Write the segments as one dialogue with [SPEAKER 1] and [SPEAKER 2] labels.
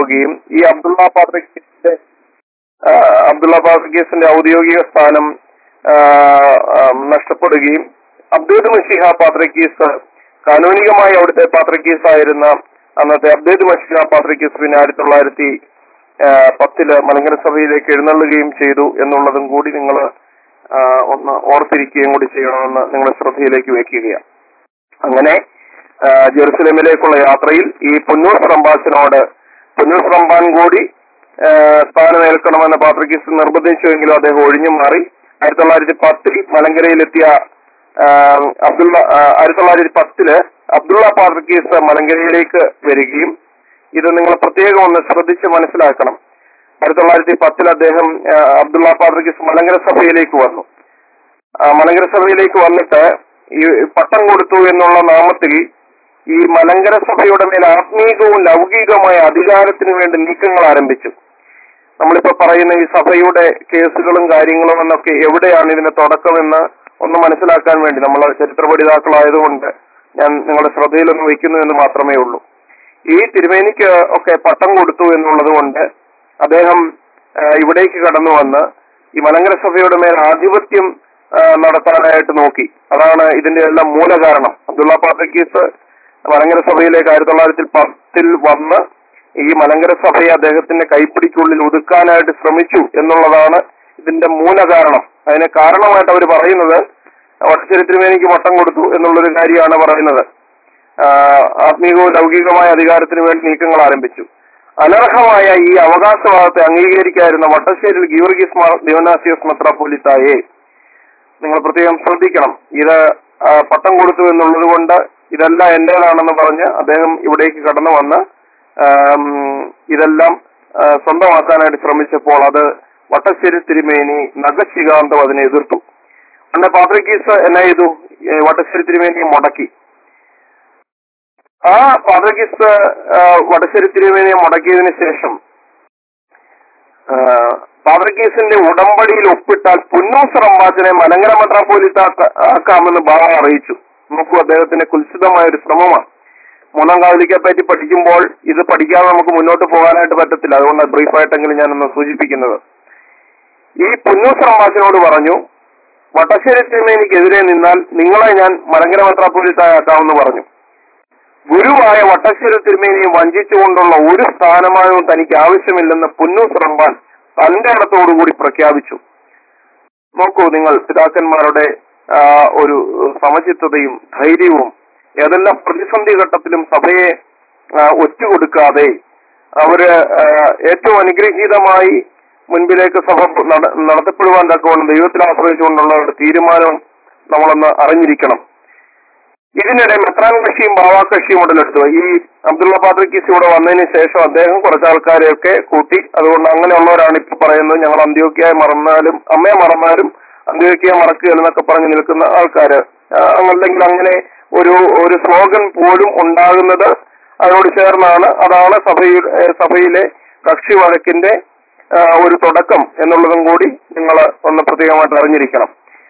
[SPEAKER 1] പോവുകയും ഈ അബ്ദുള്ള പാത്രക്കിന്റെ അബ്ദുള്ള പാത്രക്കേസിന്റെ ഔദ്യോഗിക സ്ഥാനം ആ, ആ, നഷ്ടപ്പെടുകയും അബ്ദുൽ മഷിഹ പാത്രക്കീസ് കാനൂനികമായി അവിടുത്തെ പാത്രക്കീസായിരുന്ന അന്നത്തെ അബ്ദുൽ മഷിഹ പാത്രക്കീസ് പിന്നെ ആയിരത്തി തൊള്ളായിരത്തി ആ, പത്തില് മലങ്കര സഭയിലേക്ക് എഴുന്നള്ളുകയും ചെയ്തു എന്നുള്ളതും കൂടി നിങ്ങൾ ഒന്ന് ഓർത്തിരിക്കുകയും കൂടി ചെയ്യണമെന്ന് നിങ്ങളുടെ ശ്രദ്ധയിലേക്ക് വെക്കുകയാണ് അങ്ങനെ ആ, ജെറുസലേമിലേക്കുള്ള യാത്രയിൽ ഈ പുന്നൂർ റംബാസിനോട് പുന്നൂർ റംബാൻ കൂടി ആ, സ്ഥാനമേൽക്കണമെന്ന് പാത്രക്കീസ് നിർബന്ധിച്ചുവെങ്കിലും അദ്ദേഹം ഒഴിഞ്ഞു മാറി ആയിരത്തി തൊള്ളായിരത്തി പത്തിൽ മലങ്കരയിലെത്തിയ ആ, അബ്ദുള്ള ആ, ആയിരത്തി തൊള്ളായിരത്തി പത്തില് അബ്ദുള്ള പാത്രക്കീസ് മലങ്കരയിലേക്ക് വരികയും ഇത് നിങ്ങൾ പ്രത്യേകം ഒന്ന് ശ്രദ്ധിച്ച് മനസ്സിലാക്കണം ആയിരത്തി തൊള്ളായിരത്തി പത്തിൽ അദ്ദേഹം ആ, അബ്ദുള്ള പാത്രക്കീസ് മലങ്കര സഭയിലേക്ക് വന്നു ആ, മലങ്കര സഭയിലേക്ക് വന്നിട്ട് ഈ പട്ടം കൊടുത്തു എന്നുള്ള നാമത്തിൽ ഈ മലങ്കര സഭയുടെ മേൽ ആത്മീകവും ലൗകികവുമായ അധികാരത്തിന് വേണ്ടി നീക്കങ്ങൾ ആരംഭിച്ചു നമ്മളിപ്പോ പറയുന്ന ഈ സഭയുടെ കേസുകളും കാര്യങ്ങളും എന്നൊക്കെ എവിടെയാണ് ഇതിന്റെ തുടക്കമെന്ന് ഒന്ന് മനസ്സിലാക്കാൻ വേണ്ടി നമ്മൾ ചരിത്ര പഠിതാക്കളായതുകൊണ്ട് ഞാൻ നിങ്ങളുടെ ശ്രദ്ധയിലൊന്ന് വയ്ക്കുന്നു എന്ന് മാത്രമേ ഉള്ളൂ ഈ തിരുമേനിക്ക് ഒക്കെ പട്ടം കൊടുത്തു എന്നുള്ളത് കൊണ്ട് അദ്ദേഹം ആ, ഇവിടേക്ക് കടന്നു വന്ന് ഈ മലങ്കര സഭയുടെ മേൽ ആധിപത്യം ആ, നടത്താനായിട്ട് നോക്കി അതാണ് ഇതിന്റെ എല്ലാം മൂലകാരണം അബ്ദുള്ള പാത്രക്കീസ് മലങ്കര സഭയിലേക്ക് ആയിരത്തി തൊള്ളായിരത്തി പത്തിൽ വന്ന് ഈ മലങ്കര സഭയെ അദ്ദേഹത്തിന്റെ കൈപ്പിടിക്കുള്ളിൽ ഒതുക്കാനായിട്ട് ശ്രമിച്ചു എന്നുള്ളതാണ് ഇതിന്റെ മൂലകാരണം അതിന് കാരണമായിട്ട് അവർ പറയുന്നത് വട്ടച്ചരിത്രമേ എനിക്ക് വട്ടം കൊടുത്തു എന്നുള്ളൊരു കാര്യമാണ് പറയുന്നത് ആഹ് ആത്മീകവും ലൗകികമായ അധികാരത്തിന് വേണ്ടി നീക്കങ്ങൾ ആരംഭിച്ചു അനർഹമായ ഈ അവകാശവാദത്തെ അംഗീകരിക്കാതിരുന്ന വട്ടശ്ശേരിൽ ഗീവർഗീസ് മാർ ദിവനാസിയസ് മെത്രാപ്പൊലിത്തായെ നിങ്ങൾ പ്രത്യേകം ശ്രദ്ധിക്കണം ഇത് ആ, പട്ടം കൊടുത്തു എന്നുള്ളത് കൊണ്ട് ഇതെല്ലാം എന്റേതാണെന്ന് പറഞ്ഞ് അദ്ദേഹം ഇവിടേക്ക് കടന്നു വന്ന് ആം, ഇതെല്ലാം ആ, സ്വന്തമാക്കാനായിട്ട് ശ്രമിച്ചപ്പോൾ അത് വട്ടശ്ശേരി തിരുമേനി നഗശികാന്തം അതിനെ എതിർത്തു അന്ന് പാത്രിക്കീസ് എന്നാ ചെയ്തു ഏ, വട്ടശ്ശേരി തിരുമേനിയെ മുടക്കി ആ പാത്രക്കിസ് വടശ്ശേരി തിരുമേനിയെ മുടക്കിയതിനു ശേഷം ആ, പാത്രക്കീസിന്റെ ഉടമ്പടിയിൽ ഒപ്പിട്ടാൽ പുന്നൂസ് റമ്പാച്ചനെ മലങ്കര മെത്രാപ്പോലിത്ത ആക്കാമെന്ന് ബാബ അറിയിച്ചു നോക്കൂ അദ്ദേഹത്തിന്റെ കുൽസിതമായ ഒരു ശ്രമമാണ് മൂന്നാം കാവലിക്കെ പറ്റി പഠിക്കുമ്പോൾ ഇത് പഠിക്കാതെ നമുക്ക് മുന്നോട്ട് പോകാനായിട്ട് പറ്റത്തില്ല അതുകൊണ്ട് ബ്രീഫായിട്ടെങ്കിലും ഞാനൊന്ന് സൂചിപ്പിക്കുന്നത് ഈ പുന്നൂസ് റമ്പാച്ചനോട് പറഞ്ഞു വട്ടശ്ശേരി തിരുമേനിക്കെതിരെ നിന്നാൽ നിങ്ങളെ ഞാൻ മലങ്കര മെത്രാപ്പോലിത്ത ആക്കാമെന്ന് പറഞ്ഞു ഗുരുവായ വട്ടശ്ശേരി തിരുമേനിയെ വഞ്ചിച്ചുകൊണ്ടുള്ള ഒരു സ്ഥാനമാനവും തനിക്ക് ആവശ്യമില്ലെന്ന് പുന്നൂസ് റമ്പാൻ തന്റെ ഇടത്തോടുകൂടി പ്രഖ്യാപിച്ചു നോക്കൂ നിങ്ങൾ പിതാക്കന്മാരുടെ ആ, ഒരു സമചിത്തതയും ധൈര്യവും ഏതെല്ലാം പ്രതിസന്ധി ഘട്ടത്തിലും സഭയെ ആ, ഒറ്റുകൊടുക്കാതെ അവര് ആ, ഏറ്റവും അനുഗ്രഹീതമായി മുൻപിലേക്ക് സഭ നട- നടത്തപ്പെടുവാൻ തക്കവണ്ണം ദൈവത്തിൽ ആശ്രയിച്ചുകൊണ്ടുള്ള ഒരു തീരുമാനം നമ്മളൊന്ന് അറിഞ്ഞിരിക്കണം ഇതിനിടെ മെത്രാൻ കക്ഷിയും ബാവാ കക്ഷിയും ഉടലെടുത്തു ഈ അബ്ദുള്ള പാത്രിക്കീസ് ഇവിടെ വന്നതിന് ശേഷം അദ്ദേഹം കുറച്ച് ആൾക്കാരെയൊക്കെ കൂട്ടി അതുകൊണ്ട് അങ്ങനെയുള്ളവരാണ് ഇപ്പൊ പറയുന്നത് ഞങ്ങൾ അന്ത്യോക്കിയായി മറന്നാലും അമ്മയെ മറന്നാലും അന്ത്യോക്കിയ മറക്കുക എന്നൊക്കെ പറഞ്ഞ് നിൽക്കുന്ന ആൾക്കാര് ആ, അല്ലെങ്കിൽ അങ്ങനെ ഒരു ഒരു സ്ലോഗൻ പോലും ഉണ്ടാകുന്നത് അതിനോട് ചേർന്നാണ് അതാണ് സഭയിൽ ഏ, സഭയിലെ കക്ഷി വഴക്കിന്റെ ആ, ഒരു തുടക്കം എന്നുള്ളതും കൂടി നിങ്ങൾ ഒന്ന് പ്രത്യേകമായിട്ട് അറിഞ്ഞിരിക്കണം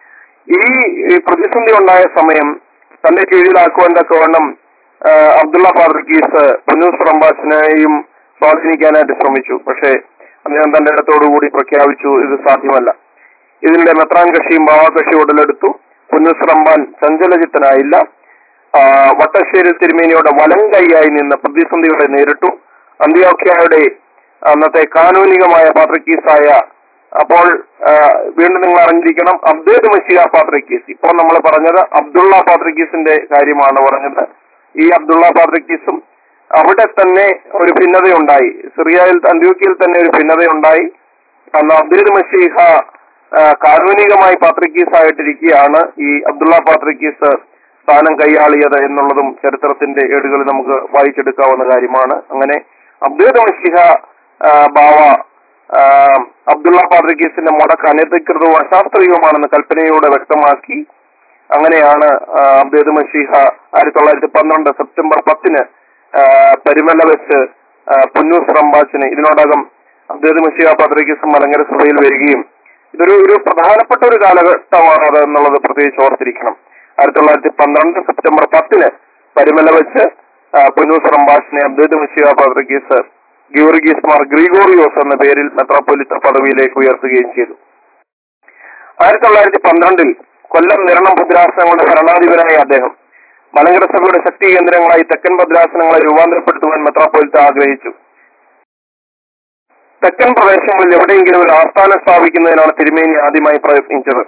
[SPEAKER 1] ഈ ഈ പ്രതിസന്ധി ഉണ്ടായ സമയം തന്റെ കീഴിലാക്കുവാൻ തക്കവണ്ണം ആ, അബ്ദുള്ള ഫാദർക്കീസ് പുന്നൂസ് റംബാസിനെയും സ്വാധീനിക്കാനായിട്ട് ശ്രമിച്ചു പക്ഷേ അദ്ദേഹം തന്റെ ഇടത്തോടുകൂടി പ്രഖ്യാപിച്ചു ഇത് സാധ്യമല്ല ഇതിന്റെ മെത്രാൻ കക്ഷിയും ബാവാ കക്ഷി ഉടലെടുത്തു പുന്നൂസ് റംബാൻ ചഞ്ചലചിത്തനായില്ല ആ, വട്ടശ്ശേരി തിരുമേനിയുടെ വലം കൈയായി നിന്ന് പ്രതിസന്ധികളെ നേരിട്ടു അന്ത്യോക്യയുടെ അന്നത്തെ കാനൂനികമായ പാത്രക്കീസായ അപ്പോൾ ആ, വീണ്ടും നിങ്ങൾ അറിഞ്ഞിരിക്കണം അബ്ദുൽ മഷിയ പാത്രക്കീസ് ഇപ്പോൾ നമ്മൾ പറഞ്ഞത് അബ്ദുള്ള പാത്രക്കീസിന്റെ കാര്യമാണ് പറഞ്ഞത് ഈ അബ്ദുള്ള പാത്രക്കീസും അവിടെ തന്നെ ഒരു ഭിന്നതയുണ്ടായി സിറിയയിൽ അന്ത്യോക്കിയിൽ തന്നെ ഒരു ഭിന്നതയുണ്ടായി അന്ന് അബ്ദുൽ മഷീഹ ആ, കാനൂനികമായി പാത്രക്കീസായിട്ടിരിക്കുകയാണ് ഈ അബ്ദുള്ള പാത്രക്കീസ് സ്ഥാനം കൈയാളിയത് എന്നുള്ളതും ചരിത്രത്തിന്റെ ഏടുകളിൽ നമുക്ക് വായിച്ചെടുക്കാവുന്ന കാര്യമാണ് അങ്ങനെ അബ്ദുൽ മഷീഹ ആ, ബാവ ആ, അബ്ദുള്ള പാദ്രിക്കീസിന്റെ മുടക്ക് അനധികൃതവും അശാസ്ത്രീയവുമാണെന്ന് കൽപ്പനയോടെ വ്യക്തമാക്കി അങ്ങനെയാണ് ആ, അബ്ദേദ് മഷീഹ ആയിരത്തി തൊള്ളായിരത്തി പന്ത്രണ്ട് സെപ്റ്റംബർ പത്തിന് ആ, പരിമല വെച്ച് ആ, പുന്നൂസ് റംബാച്ചിന് ഇതിനോടകം അബ്ദേദ് മഷീഹ പാദ്രിക്കീസ് മലങ്കര സഭയിൽ വരികയും ഇതൊരു ഒരു പ്രധാനപ്പെട്ട ഒരു കാലഘട്ടമാണ് അത് എന്നുള്ളത് പ്രത്യേകിച്ച് ഓർത്തിരിക്കണം ആയിരത്തി തൊള്ളായിരത്തി പന്ത്രണ്ട് സെപ്റ്റംബർ പത്തിന് പരിമല വെച്ച് ആ, പുന്നൂസ് റംബാഷിനെ അബ്ദേദ് മഷീഹ പാദ്രിക്കീസ് ഗീവർഗീസ് മാർ ഗ്രിഗോറിയോസ് എന്ന പേരിൽ മെത്രാപ്പൊലിത്ത പദവിയിലേക്ക് ഉയർത്തുകയും ചെയ്തു ആയിരത്തി തൊള്ളായിരത്തി പന്ത്രണ്ടിൽ കൊല്ലം നിരണം ഭദ്രാസനങ്ങളുടെ ഭരണാധിപനായ അദ്ദേഹം മലങ്കര സഭയുടെ ശക്തി കേന്ദ്രങ്ങളായി തെക്കൻ ഭദ്രാസനങ്ങളെ രൂപാന്തരപ്പെടുത്തുവാൻ മെത്രാപ്പൊലിത്ത ആഗ്രഹിച്ചു തെക്കൻ പ്രദേശങ്ങളിൽ എവിടെയെങ്കിലും ഒരു ആസ്ഥാനം സ്ഥാപിക്കുന്നതിനാണ് തിരുമേനി ആദ്യമായി പ്രയത്നിച്ചത്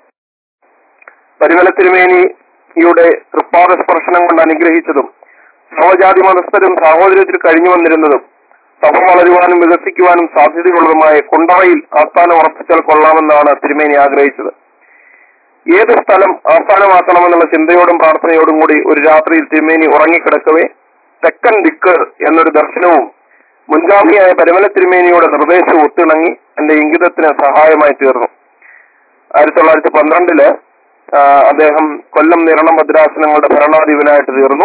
[SPEAKER 1] പരിമല തിരുമേനിയുടെ തൃപ്പാദ സ്പർശനം കൊണ്ട് അനുഗ്രഹിച്ചതും സർവജാതി മതസ്ഥരും സാഹോദര്യത്തിൽ കഴിഞ്ഞു വന്നിരുന്നതും സഭ വളരുവാനും വികസിക്കുവാനും സാധ്യതയുള്ളതുമായ കുണ്ടറയിൽ ആസ്ഥാനം ഉറപ്പിച്ചാൽ കൊള്ളാമെന്നാണ് തിരുമേനി ആഗ്രഹിച്ചത് ഏത് സ്ഥലം ആസ്ഥാനമാക്കണമെന്നുള്ള ചിന്തയോടും പ്രാർത്ഥനയോടും കൂടി ഒരു രാത്രിയിൽ തിരുമേനി ഉറങ്ങിക്കിടക്കവേ തെക്കൻ ദിക്ക് എന്നൊരു ദർശനവും മുൻഗാമിയായ പരിമല തിരുമേനിയുടെ നിർദ്ദേശവും ഒത്തിണങ്ങി എന്റെ ഇംഗിതത്തിന് സഹായമായി തീർന്നു ആയിരത്തി തൊള്ളായിരത്തി പന്ത്രണ്ടില് അദ്ദേഹം കൊല്ലം നിരണം ഭദ്രാസനങ്ങളുടെ ഭരണാധിപനായിട്ട് തീർന്നു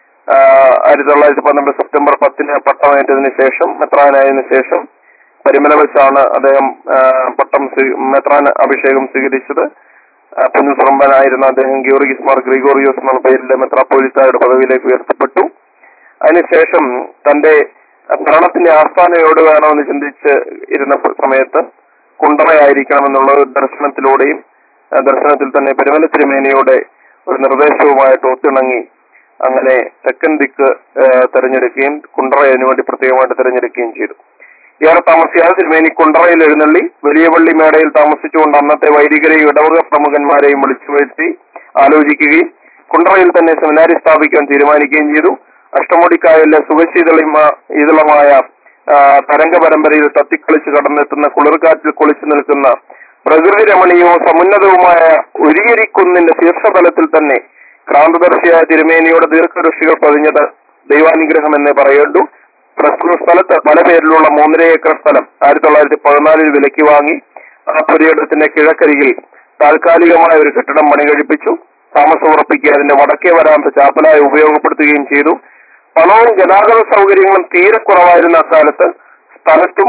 [SPEAKER 1] ആഹ് ആയിരത്തി തൊള്ളായിരത്തി പന്ത്രണ്ട് സെപ്റ്റംബർ പത്തിന് പട്ടമേറ്റതിന് ശേഷം മെത്രാനായതിനു ശേഷം പരിമല വെച്ചാണ് അദ്ദേഹം ആഹ് പട്ടം സ്വീ- മെത്രാൻ അഭിഷേകം സ്വീകരിച്ചത് ആഹ് പുണ്യസുറമ്പനായിരുന്ന അദ്ദേഹം ഗിയോർഗിസ് മാർ ഗ്രിഗോറിയോസ് എന്നുള്ള പേരിലെ മെത്രാപ്പോലിത്തായുടെ പദവിയിലേക്ക് ഉയർത്തപ്പെട്ടു അതിനുശേഷം തന്റെ ഭരണത്തിന്റെ ആസ്ഥാനം എവിടെ വേണമെന്ന് ചിന്തിച്ച് ഇരുന്ന സമയത്ത് കുണ്ടറയായിരിക്കണമെന്നുള്ള ഒരു ദർശനത്തിലൂടെയും ആ ദർശനത്തിൽ തന്നെ പെരുമല തിരുമേനിയുടെ ഒരു നിർദ്ദേശവുമായിട്ട് ഒത്തിണങ്ങി അങ്ങനെ തെക്കൻ ദിക്ക് ആ, തെരഞ്ഞെടുക്കുകയും കുണ്ടറ അതിനുവേണ്ടി പ്രത്യേകമായിട്ട് തെരഞ്ഞെടുക്കുകയും ചെയ്തു ഏറെ താമസിയാതെ തിരുമേനി കുണ്ടറയിൽ എഴുന്നള്ളി വലിയ പള്ളി മേടയിൽ താമസിച്ചുകൊണ്ട് അന്നത്തെ വൈദികരെയും ഇടവക പ്രമുഖന്മാരെയും വിളിച്ചു വരുത്തി ആലോചിക്കുകയും കുണ്ടറയിൽ തന്നെ സെമിനാരി സ്ഥാപിക്കാൻ തീരുമാനിക്കുകയും ചെയ്തു അഷ്ടമുടിക്കായലിലെ സുഖശീതളിമ ഈതളമായ ആ, തരംഗ പരമ്പരയിൽ തത്തിക്കളിച്ച് കടന്നെത്തുന്ന കുളിർക്കാറ്റിൽ കുളിച്ചു നിൽക്കുന്ന പ്രകൃതി രമണീയവും സമുന്നതവുമായ ഉരിയരിക്കുന്നിന്റെ ശീർഷതലത്തിൽ തന്നെ ക്രാന്തദർശിയായ തിരുമേനിയുടെ ദീർഘദൃഷ്ടികൾ പതിഞ്ഞത് ദൈവാനുഗ്രഹം എന്നേ പറയേണ്ടു പ്രസ്തുത സ്ഥലത്ത് പല പേരിലുള്ള മൂന്നര ഏക്കർ സ്ഥലം ആയിരത്തി തൊള്ളായിരത്തി പതിനാലിൽ വിലയ്ക്ക് വാങ്ങി ആ പുരയിടത്തിന്റെ കിഴക്കരികിൽ താൽക്കാലികമായ ഒരു കെട്ടിടം പണി കഴിപ്പിച്ചു താമസം ഉറപ്പിക്കുക അതിന്റെ വടക്കേ വരാന്ത ചാപ്പലായി ഉപയോഗപ്പെടുത്തുകയും ചെയ്തു പണവും ഗതാഗത സൗകര്യങ്ങളും തീരെ കുറവായിരുന്ന അക്കാലത്ത് സ്ഥലത്തും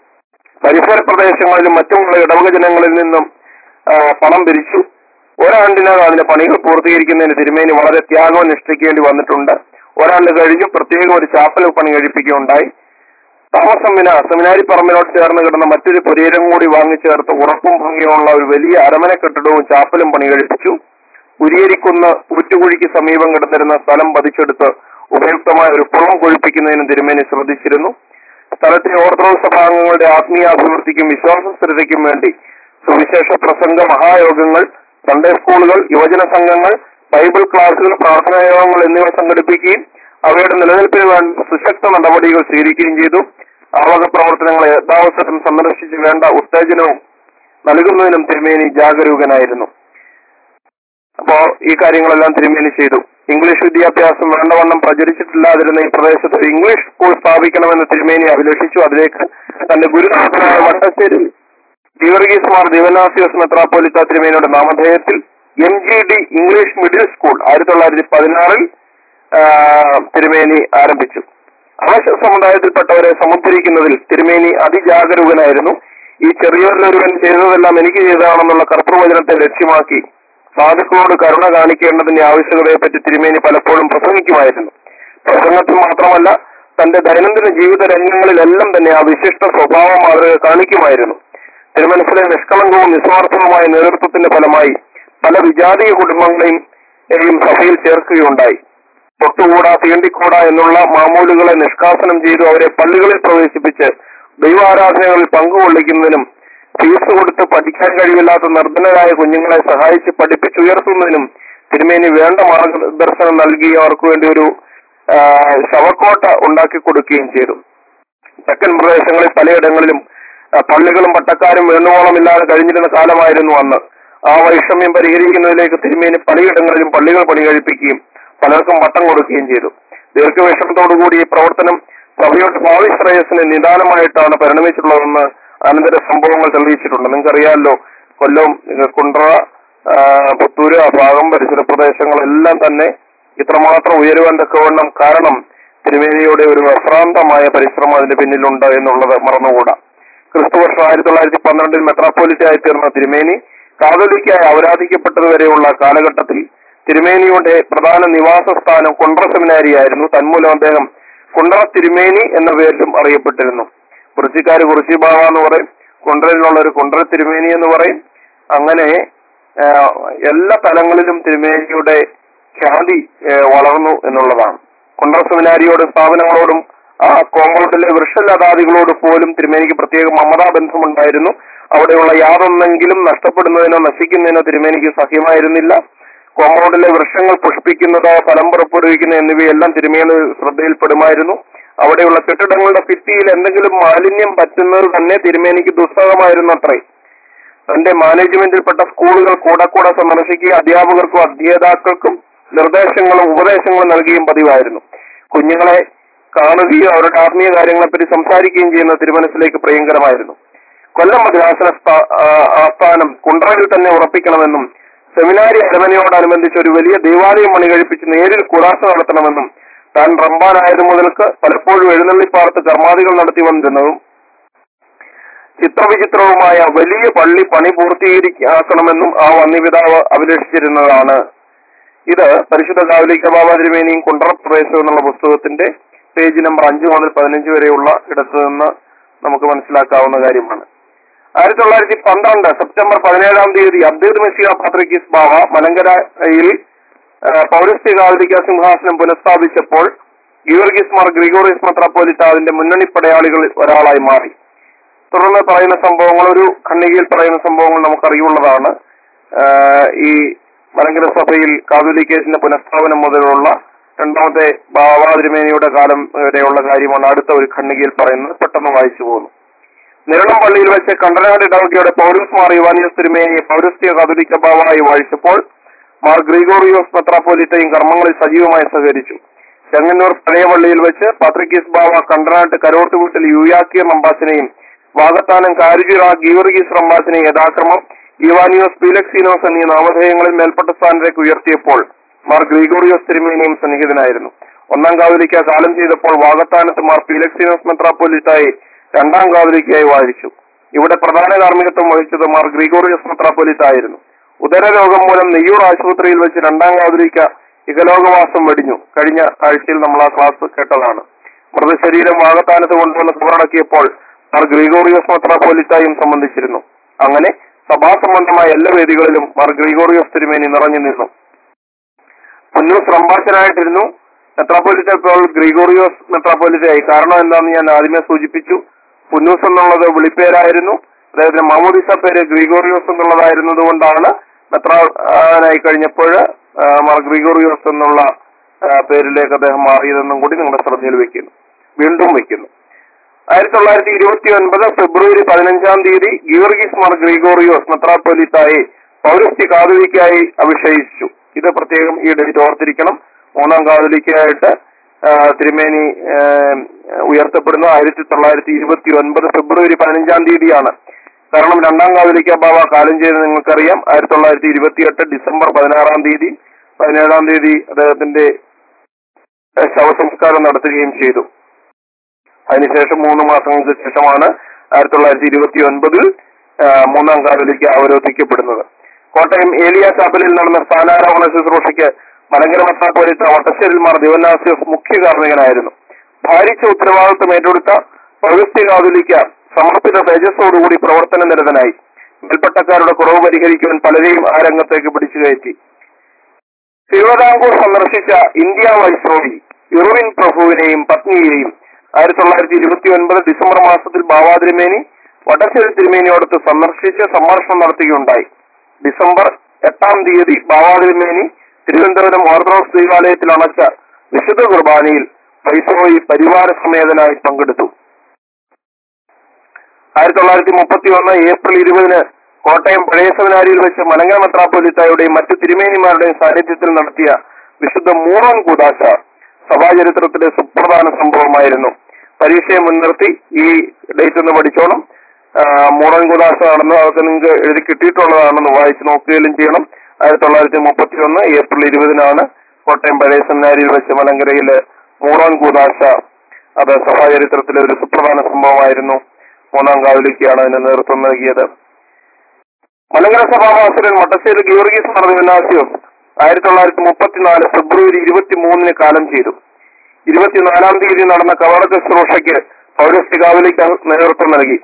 [SPEAKER 1] പരിസര പ്രദേശങ്ങളിലും മറ്റുമുള്ള ഇടവക ജനങ്ങളിൽ നിന്നും ആ, പണം പിരിച്ചു ഒരാണ്ടിനകം അതിന്റെ പണികൾ പൂർത്തീകരിക്കുന്നതിന് തിരുമേനി വളരെ ത്യാഗവും നിഷ്ഠിക്കേണ്ടി വന്നിട്ടുണ്ട് ഒരാണ്ട് കഴിഞ്ഞു പ്രത്യേകം ഒരു ചാപ്പൽ പണി കഴിപ്പിക്കുകയുണ്ടായി താമസം വിന സെമിനാരി പറമ്പിനോട് ചേർന്ന് കിടന്ന മറ്റൊരു പുരീരം കൂടി വാങ്ങിച്ചേർത്ത് ഉറപ്പും ഭംഗിയുമുള്ള ഒരു വലിയ അരമന കെട്ടിടവും ചാപ്പലും പണി കഴിപ്പിച്ചു ഉരിയരിക്കുന്ന ഊറ്റുകുഴിക്ക് സമീപം കിടന്നിരുന്ന സ്ഥലം പതിച്ചെടുത്ത് ഉപയുക്തമായ ഒരു കുളം കൊഴിപ്പിക്കുന്നതിനും തിരുമേനി ശ്രദ്ധിച്ചിരുന്നു സ്ഥലത്തെ ഓർത്തഡോക്സ് സഭാംഗങ്ങളുടെ ആത്മീയാഭിവൃദ്ധിക്കും വിശ്വാസ സ്ഥിരതയ്ക്കും വേണ്ടി സുവിശേഷ പ്രസംഗ മഹായോഗങ്ങൾ സൺഡേ സ്കൂളുകൾ യുവജന സംഘങ്ങൾ ബൈബിൾ ക്ലാസുകൾ പ്രാർത്ഥനാ യോഗങ്ങൾ എന്നിവ സംഘടിപ്പിക്കുകയും അവയുടെ നിലനിൽപ്പിന് വേണ്ട സുശക്ത നടപടികൾ സ്വീകരിക്കുകയും ചെയ്തു ആ വക പ്രവർത്തനങ്ങളെ യഥാവസരം സന്ദർശിച്ച് വേണ്ട ഉത്തേജനവും നൽകുന്നതിനും തിരുമേനി ജാഗരൂകനായിരുന്നു അപ്പോ ഈ കാര്യങ്ങളെല്ലാം തിരുമേനി ചെയ്തു ഇംഗ്ലീഷ് വിദ്യാഭ്യാസം വേണ്ടവണ്ണം പ്രചരിച്ചിട്ടില്ലാതിരുന്ന ഈ പ്രദേശത്ത് ഒരു ഇംഗ്ലീഷ് സ്കൂൾ സ്ഥാപിക്കണമെന്ന് തിരുമേനി അഭിലഷിച്ചു അതിലേക്ക് തന്റെ ഗുരുനാഥനായ വട്ടശ്ശേരി ഗീവർഗീസ് മാർ ദിവനാസിയോസ് മെത്രാപ്പോലിത്ത തിരുമേനിയുടെ നാമധേയത്തിൽ M G D English middle school ആയിരത്തി തൊള്ളായിരത്തി പതിനാറിൽ തിരുമേനി ആരംഭിച്ചു ആശ സമുദായത്തിൽപ്പെട്ടവരെ സമുദ്ധരിക്കുന്നതിൽ തിരുമേനി അതിജാഗരൂകനായിരുന്നു ഈ ചെറിയൊരുവൻ ചെയ്തതെല്ലാം എനിക്ക് ചെയ്തതാണെന്നുള്ള കർത്തൃവചനത്തെ ലക്ഷ്യമാക്കി സാധുക്കളോട് കരുണ കാണിക്കേണ്ടതിന്റെ ആവശ്യകതയെപ്പറ്റി തിരുമേനി പലപ്പോഴും പ്രസംഗിക്കുമായിരുന്നു പ്രസംഗത്തിൽ മാത്രമല്ല തന്റെ ദൈനംദിന ജീവിത രംഗങ്ങളിലെല്ലാം തന്നെ ആ വിശിഷ്ട സ്വഭാവ മാതൃക കാണിക്കുമായിരുന്നു തിരുമനസിലെ നിഷ്കളങ്കവും നിസ്വാർത്ഥവുമായ നേതൃത്വത്തിന്റെ ഫലമായി പല വിജാതീയ കുടുംബങ്ങളെയും യും സഭയിൽ ചേർക്കുകയുണ്ടായി തൊട്ടുകൂടാ തീണ്ടിക്കൂടാ എന്നുള്ള മാമൂലുകളെ നിഷ്കാസനം ചെയ്തു അവരെ പള്ളികളിൽ പ്രവേശിപ്പിച്ച് ദൈവാരാധനകളിൽ പങ്കുകൊള്ളിക്കുന്നതിനും ഫീസ് കൊടുത്ത് പഠിക്കാൻ കഴിവില്ലാത്ത നിർധനരായ കുഞ്ഞുങ്ങളെ സഹായിച്ച് പഠിപ്പിച്ചുയർത്തുന്നതിനും തിരുമേനി വേണ്ട മാർഗദർശനം നൽകുകയും അവർക്ക് വേണ്ടി ഒരു ആ, ശവക്കോട്ട ഉണ്ടാക്കി കൊടുക്കുകയും ചെയ്തു തെക്കൻ പ്രദേശങ്ങളിൽ പലയിടങ്ങളിലും ആ, പള്ളികളും പട്ടക്കാരും വേണുവോളമില്ലാതെ കഴിഞ്ഞിരുന്ന കാലമായിരുന്നു അന്ന് ആ വൈഷമ്യം പരിഹരിക്കുന്നതിലേക്ക് തിരുമേനി പലയിടങ്ങളിലും പള്ളികൾ പണി കഴിപ്പിക്കുകയും പലർക്കും പട്ടം കൊടുക്കുകയും ചെയ്തു ദീർഘവിഷമത്തോടുകൂടി ഈ പ്രവർത്തനം സഭയുടെ ഭാവി ശ്രേയസിന് നിദാനമായിട്ടാണ് പരിണമിച്ചിട്ടുള്ളതെന്ന് അനന്തര സംഭവങ്ങൾ തെളിയിച്ചിട്ടുണ്ട് നിങ്ങൾക്കറിയാമല്ലോ കൊല്ലം ഏഹ് കുണ്ട്ര ആ, പുത്തൂര് ആ ഭാഗം പരിസര പ്രദേശങ്ങളെല്ലാം തന്നെ ഇത്രമാത്രം ഉയരുവാൻ തക്കവണ്ണം കാരണം തിരുമേനിയുടെ ഒരു അശ്രാന്തമായ പരിശ്രമം അതിന്റെ പിന്നിലുണ്ട് എന്നുള്ളത് മറന്നുകൂടാ ക്രിസ്തുവർഷം ആയിരത്തി തൊള്ളായിരത്തി പന്ത്രണ്ടിൽ മെത്രാപ്പോലിറ്റായി തീർന്ന തിരുമേനി കാതോലിക്കായി അവരാധിക്കപ്പെട്ടതുവരെയുള്ള കാലഘട്ടത്തിൽ തിരുമേനിയുടെ പ്രധാന നിവാസ സ്ഥാനം കൊണ്ട്ര സെമിനാരിയായിരുന്നു തന്മൂലം അദ്ദേഹം കുണ്ടറ തിരുമേനി എന്ന പേരിലും അറിയപ്പെട്ടിരുന്നു കുറിച്ചിക്കാര് കുറിച്ചി ബാവ എന്ന് പറയും കുണ്ടറയിലുള്ള ഒരു കുണ്ടറ തിരുമേനി എന്ന് പറയും അങ്ങനെ ആ, എല്ലാ തലങ്ങളിലും തിരുമേനിയുടെ ഖ്യാതി ആ, വളർന്നു എന്നുള്ളതാണ് കുണ്ടറ സെമിനാരിയോടും സ്ഥാപനങ്ങളോടും ആ കോമ്പൗണ്ടിലെ വൃക്ഷലതാദികളോട് പോലും തിരുമേനിക്ക് പ്രത്യേക മമതാ ബന്ധമുണ്ടായിരുന്നു അവിടെയുള്ള യാതൊന്നെങ്കിലും നഷ്ടപ്പെടുന്നതിനോ നശിക്കുന്നതിനോ തിരുമേനിക്ക് സഹ്യമായിരുന്നില്ല കോമ്പൗണ്ടിലെ വൃക്ഷങ്ങൾ പുഷ്പിക്കുന്നത് ഫലം പുറപ്പെടുവിക്കുന്ന എന്നിവയെല്ലാം തിരുമേനി ശ്രദ്ധയിൽപ്പെടുമായിരുന്നു അവിടെയുള്ള കെട്ടിടങ്ങളുടെ ഭിത്തിയിൽ എന്തെങ്കിലും മാലിന്യം പറ്റുന്നത് തന്നെ തിരുമേനിക്ക് ദുസ്സഹമായിരുന്നു അത്രേ തന്റെ മാനേജ്മെന്റിൽപ്പെട്ട സ്കൂളുകൾ കൂടെ കൂടെ സന്ദർശിക്കുക അധ്യാപകർക്കും അധ്യേതാക്കൾക്കും നിർദ്ദേശങ്ങളും ഉപദേശങ്ങളും നൽകുകയും പതിവായിരുന്നു കുഞ്ഞുങ്ങളെ കാണുകയും അവരുടെ ആത്മീയ കാര്യങ്ങളെപ്പറ്റി സംസാരിക്കുകയും ചെയ്യുന്ന തിരുമനസിലേക്ക് പ്രിയങ്കരമായിരുന്നു കൊല്ലം മദ്രാസന സ്ഥാ- ആ, ആസ്ഥാനം കുണ്ടറയിൽ തന്നെ ഉറപ്പിക്കണമെന്നും സെമിനാരി അരമനയോടനുബന്ധിച്ച് ഒരു വലിയ ദേവാലയം പണി കഴിപ്പിച്ച് നേരിൽ കുറാസ നടത്തണമെന്നും താൻ റംബാനായത് മുതൽക്ക് പലപ്പോഴും എഴുന്നള്ളിപ്പാർത്ത് കർമാദികൾ നടത്തി വന്നിരുന്നതും ചിത്രവിചിത്രവുമായ വലിയ പള്ളി പണി പൂർത്തീകരിക്കണമെന്നും ആ വന്യപിതാവ് അഭിലഷിച്ചിരുന്നതാണ് ഇത് പരിശുദ്ധ കാവലിക്ക ബാബ തിരുമേനിയും കുണ്ടറ പ്രദേശം എന്നുള്ള പുസ്തകത്തിന്റെ പേജ് നമ്പർ അഞ്ച് മുതൽ പതിനഞ്ച് വരെയുള്ള ഇടത്ത് നിന്ന് നമുക്ക് മനസ്സിലാക്കാവുന്ന കാര്യമാണ് ആയിരത്തി തൊള്ളായിരത്തി പന്ത്രണ്ട് സെപ്റ്റംബർ പതിനേഴാം തീയതി അബ്ദുൽ മെസ്സിയ പാത്രിക്കിസ് ബാവ മലങ്കരയിൽ ആ, പൗരസ്ത്യ കാവലിക്ക സിംഹാസനം പുനഃസ്ഥാപിച്ചപ്പോൾ ഗീവർഗീസ് മാർ ഗ്രിഗോറിയസ് മെത്രാപ്പോലിത്ത അതിന്റെ മുന്നണി പടയാളികളിൽ ഒരാളായി മാറി തുടർന്ന് പറയുന്ന സംഭവങ്ങൾ ഒരു ഖണ്ഡികയിൽ പറയുന്ന സംഭവങ്ങൾ നമുക്കറിയുള്ളതാണ് ആഹ് ഈ മലങ്കര സഭയിൽ കാതോലിക്കേറ്റിന്റെ പുനഃസ്ഥാപനം മുതലുള്ള രണ്ടാമത്തെ ബാബാതിരുമേനിയുടെ കാലം വരെയുള്ള കാര്യമാണ് അടുത്ത ഒരു ഖണ്ഡികയിൽ പറയുന്നത് പെട്ടെന്ന് വായിച്ചു പോകുന്നു നിരണം പള്ളിയിൽ വെച്ച് കണ്ടനാട് ഇടവകയുടെ പൗരസ് മാർ യുവാനിയസ് തിരുമേനിയെ പൗരസ്ത്യ കാതോലിക്ക ബാവായി വാഴിച്ചപ്പോൾ മാർ ഗ്രിഗോറിയോസ് മെത്രാപ്പോലിത്തയും കർമ്മങ്ങളിൽ സജീവമായി സഹകരിച്ചു ചെങ്ങന്നൂർ പഴയ പള്ളിയിൽ വെച്ച് പാത്രിക്കീസ് ബാവ കണ്ടനാട്ട് കരോട്ടുകൂട്ടിൽ യുയാക്കിയ റംബാസിനെയും വാഗത്താനം കാരുചിറ ഗീവർഗീസ് റംബാസിനെ യഥാക്രമം ഇവാനിയോസ് പീലക്സീനോസ് എന്നീ നാമധേയങ്ങളിൽ മേൽപ്പെട്ട സ്ഥാനത്തേക്ക് ഉയർത്തിയപ്പോൾ മാർ ഗ്രിഗോറിയോസ് തിരുമേനിയും സന്നിഹിതനായിരുന്നു ഒന്നാം കാവലിക്ക കാലം ചെയ്തപ്പോൾ വാഗത്താനത്ത് മാർ പീലക്സീനോസ് മെത്രാപ്പൊലിത്തായി രണ്ടാം കാവലിക്കായി വാഴിച്ചു ഇവിടെ പ്രധാന കാർമ്മികത്വം വഹിച്ചത് മാർ ഗ്രിഗോറിയോസ് മെത്രാപ്പൊലിത്തായിരുന്നു ഉദരരോഗം മൂലം നെയ്യൂർ ആശുപത്രിയിൽ വെച്ച് രണ്ടാം കാവലിക്ക ഇഹലോകവാസം വെടിഞ്ഞു കഴിഞ്ഞ ആഴ്ചയിൽ നമ്മൾ ആ ക്ലാസ് കേട്ടതാണ് മൃതശരീരം വാഗത്താനത്ത് കൊണ്ടുവന്ന് കബറടക്കിയപ്പോൾ മാർ ഗ്രിഗോറിയോസ് മെത്രാപ്പൊലിത്തായും സംബന്ധിച്ചിരുന്നു അങ്ങനെ സഭാസംബന്ധമായ എല്ലാ വേദികളിലും മാർ ഗ്രിഗോറിയോസ് തിരുമേനി നിറഞ്ഞു നിന്നു പുന്നൂസ് റംബാച്ചനായിട്ടിരുന്നു മെത്രാപ്പൊലിത്ത ഇപ്പോൾ ഗ്രിഗോറിയോസ് മെത്രാപ്പൊലിത്തയായി കാരണം എന്താണെന്ന് ഞാൻ ആദ്യമേ സൂചിപ്പിച്ചു പുന്നൂസ് എന്നുള്ളത് വിളിപ്പേരായിരുന്നു അദ്ദേഹത്തിന് മാമോദിസ പേര് ഗ്രിഗോറിയോസ് എന്നുള്ളതായിരുന്നത് കൊണ്ടാണ് മെത്രാനായി കഴിഞ്ഞപ്പോൾ ആ, മാർ ഗ്രിഗോറിയോസ് എന്നുള്ള ആ, പേരിലേക്ക് അദ്ദേഹം മാറിയതെന്നും കൂടി നിങ്ങളുടെ ശ്രദ്ധയിൽ വെക്കുന്നു വീണ്ടും വെക്കുന്നു ആയിരത്തി തൊള്ളായിരത്തി ഇരുപത്തി ഒൻപത് ഫെബ്രുവരി പതിനഞ്ചാം തീയതി ഗീവർഗീസ് മാർ ഗ്രിഗോറിയോസ് മെത്രാപ്പൊലിത്തായി പൗരസ്ത്യ കാതലിക്കായി അഭിഷേകിച്ചു ഇത് പ്രത്യേകം ഈ ഡേറ്റ് ഓർത്തിരിക്കണം മൂന്നാം കാതലിക്കായിട്ട് ആ, തിരുമേനി ആ, ഉയർത്തപ്പെടുന്നു ആയിരത്തി തൊള്ളായിരത്തി ഇരുപത്തി ഒൻപത് ഫെബ്രുവരി പതിനഞ്ചാം തീയതിയാണ് കാരണം രണ്ടാം കാതലിക്ക ബാബ കാലം ചെയ്ത് നിങ്ങൾക്കറിയാം ആയിരത്തി തൊള്ളായിരത്തി ഇരുപത്തിയെട്ട് ഡിസംബർ പതിനാറാം തീയതി പതിനേഴാം തീയതി അദ്ദേഹത്തിന്റെ ആ, ശവസംസ്കാരം നടത്തുകയും ചെയ്തു അതിനുശേഷം മൂന്ന് മാസങ്ങൾക്ക് ശേഷമാണ് ആയിരത്തി തൊള്ളായിരത്തി ഇരുപത്തി ഒൻപതിൽ മൂന്നാം കാതലിക്ക് അവരോധിക്കപ്പെടുന്നത് കോട്ടയം ഏലിയ ചാപ്പലിൽ നടന്ന സ്ഥാനാരോഹണ ശുശ്രൂഷയ്ക്ക് മലങ്കര മെത്രാപ്പൊലിത്ത വട്ടശ്ശേരിൽ മാർ ദിവനാസിയോസ് മുഖ്യ കാർമ്മികനായിരുന്നു ഭാരിച്ച ഉത്തരവാദിത്വം ഏറ്റെടുത്ത പ്രവൃത്തി കാതലിക്ക സമർപ്പിത തേജസ്സോടുകൂടി പ്രവർത്തന നിരതനായി മേൽപ്പട്ടക്കാരുടെ കുറവ് പരിഹരിക്കുവാൻ പലരെയും ആ രംഗത്തേക്ക് പിടിച്ചു കയറ്റി തിരുവിതാംകൂർ സന്ദർശിച്ച ഇന്ത്യ വൈസ്രോയി ഇറുവിൻ പ്രഭുവിനെയും പത്നിയെയും ആയിരത്തി തൊള്ളായിരത്തി ഇരുപത്തി ഒൻപത് ഡിസംബർ മാസത്തിൽ ബാവാതിരുമേനി വടശ്ശേരി തിരുമേനിയോടത്ത് സന്ദർശിച്ച് സംഭാഷണം നടത്തുകയുണ്ടായി ഡിസംബർ എട്ടാം തീയതി ബാവാതിരുമേനി തിരുവനന്തപുരം ഓർത്തഡോക്സ് ദേവാലയത്തിൽ അണച്ച വിശുദ്ധ കുർബാനയിൽ വൈസ്രോയി പരിവാര സമേതനായി പങ്കെടുത്തു ആയിരത്തി തൊള്ളായിരത്തി മുപ്പത്തി ഒന്ന് ഏപ്രിൽ ഇരുപതിന് കോട്ടയം പഴയ സെമിനാരിയിൽ വെച്ച് മലങ്കര മെത്രാപ്പൊലിത്തായുടെയും മറ്റു തിരുമേനിമാരുടെയും സാന്നിധ്യത്തിൽ നടത്തിയ വിശുദ്ധ മൂറോൻ കൂതാശ സഭാചരിത്രത്തിലെ സുപ്രധാന സംഭവമായിരുന്നു പരീക്ഷയെ മുൻനിർത്തി ഈ ഡേറ്റ് ഒന്ന് പഠിച്ചോണം ആ, മൂറോൻ കൂതാശ ആണെന്ന് അതൊക്കെ നിങ്ങൾക്ക് എഴുതി കിട്ടിയിട്ടുള്ളതാണെന്ന് വായിച്ച് നോക്കുകയും ചെയ്യണം ആയിരത്തി തൊള്ളായിരത്തി മുപ്പത്തി ഒന്ന് ഏപ്രിൽ ഇരുപതിനാണ് കോട്ടയം പഴയ സെമിനാരിയിൽ വെച്ച് മലങ്കരയിലെ മൂറോൻ കൂതാശ അത് സഭാചരിത്രത്തിലെ ഒരു സുപ്രധാന സംഭവമായിരുന്നു മൂന്നാം കാവലിക്കാണ് അതിന് നേതൃത്വം നൽകിയത് മലങ്കര സഭാവാസരൻ മട്ടശ്ശേരി ഗീവർഗീസ് മാർ വിനാസിയോസ് ആയിരത്തി തൊള്ളായിരത്തി മുപ്പത്തിനാല് ഫെബ്രുവരി ഇരുപത്തി മൂന്നിന് കാലം ചെയ്തു ഇരുപത്തിനാലാം തീയതി നടന്ന കവാട ശുശ്രൂഷയ്ക്ക് പൗരസ്ത്യ കാവലിക്ക് നേതൃത്വം നൽകി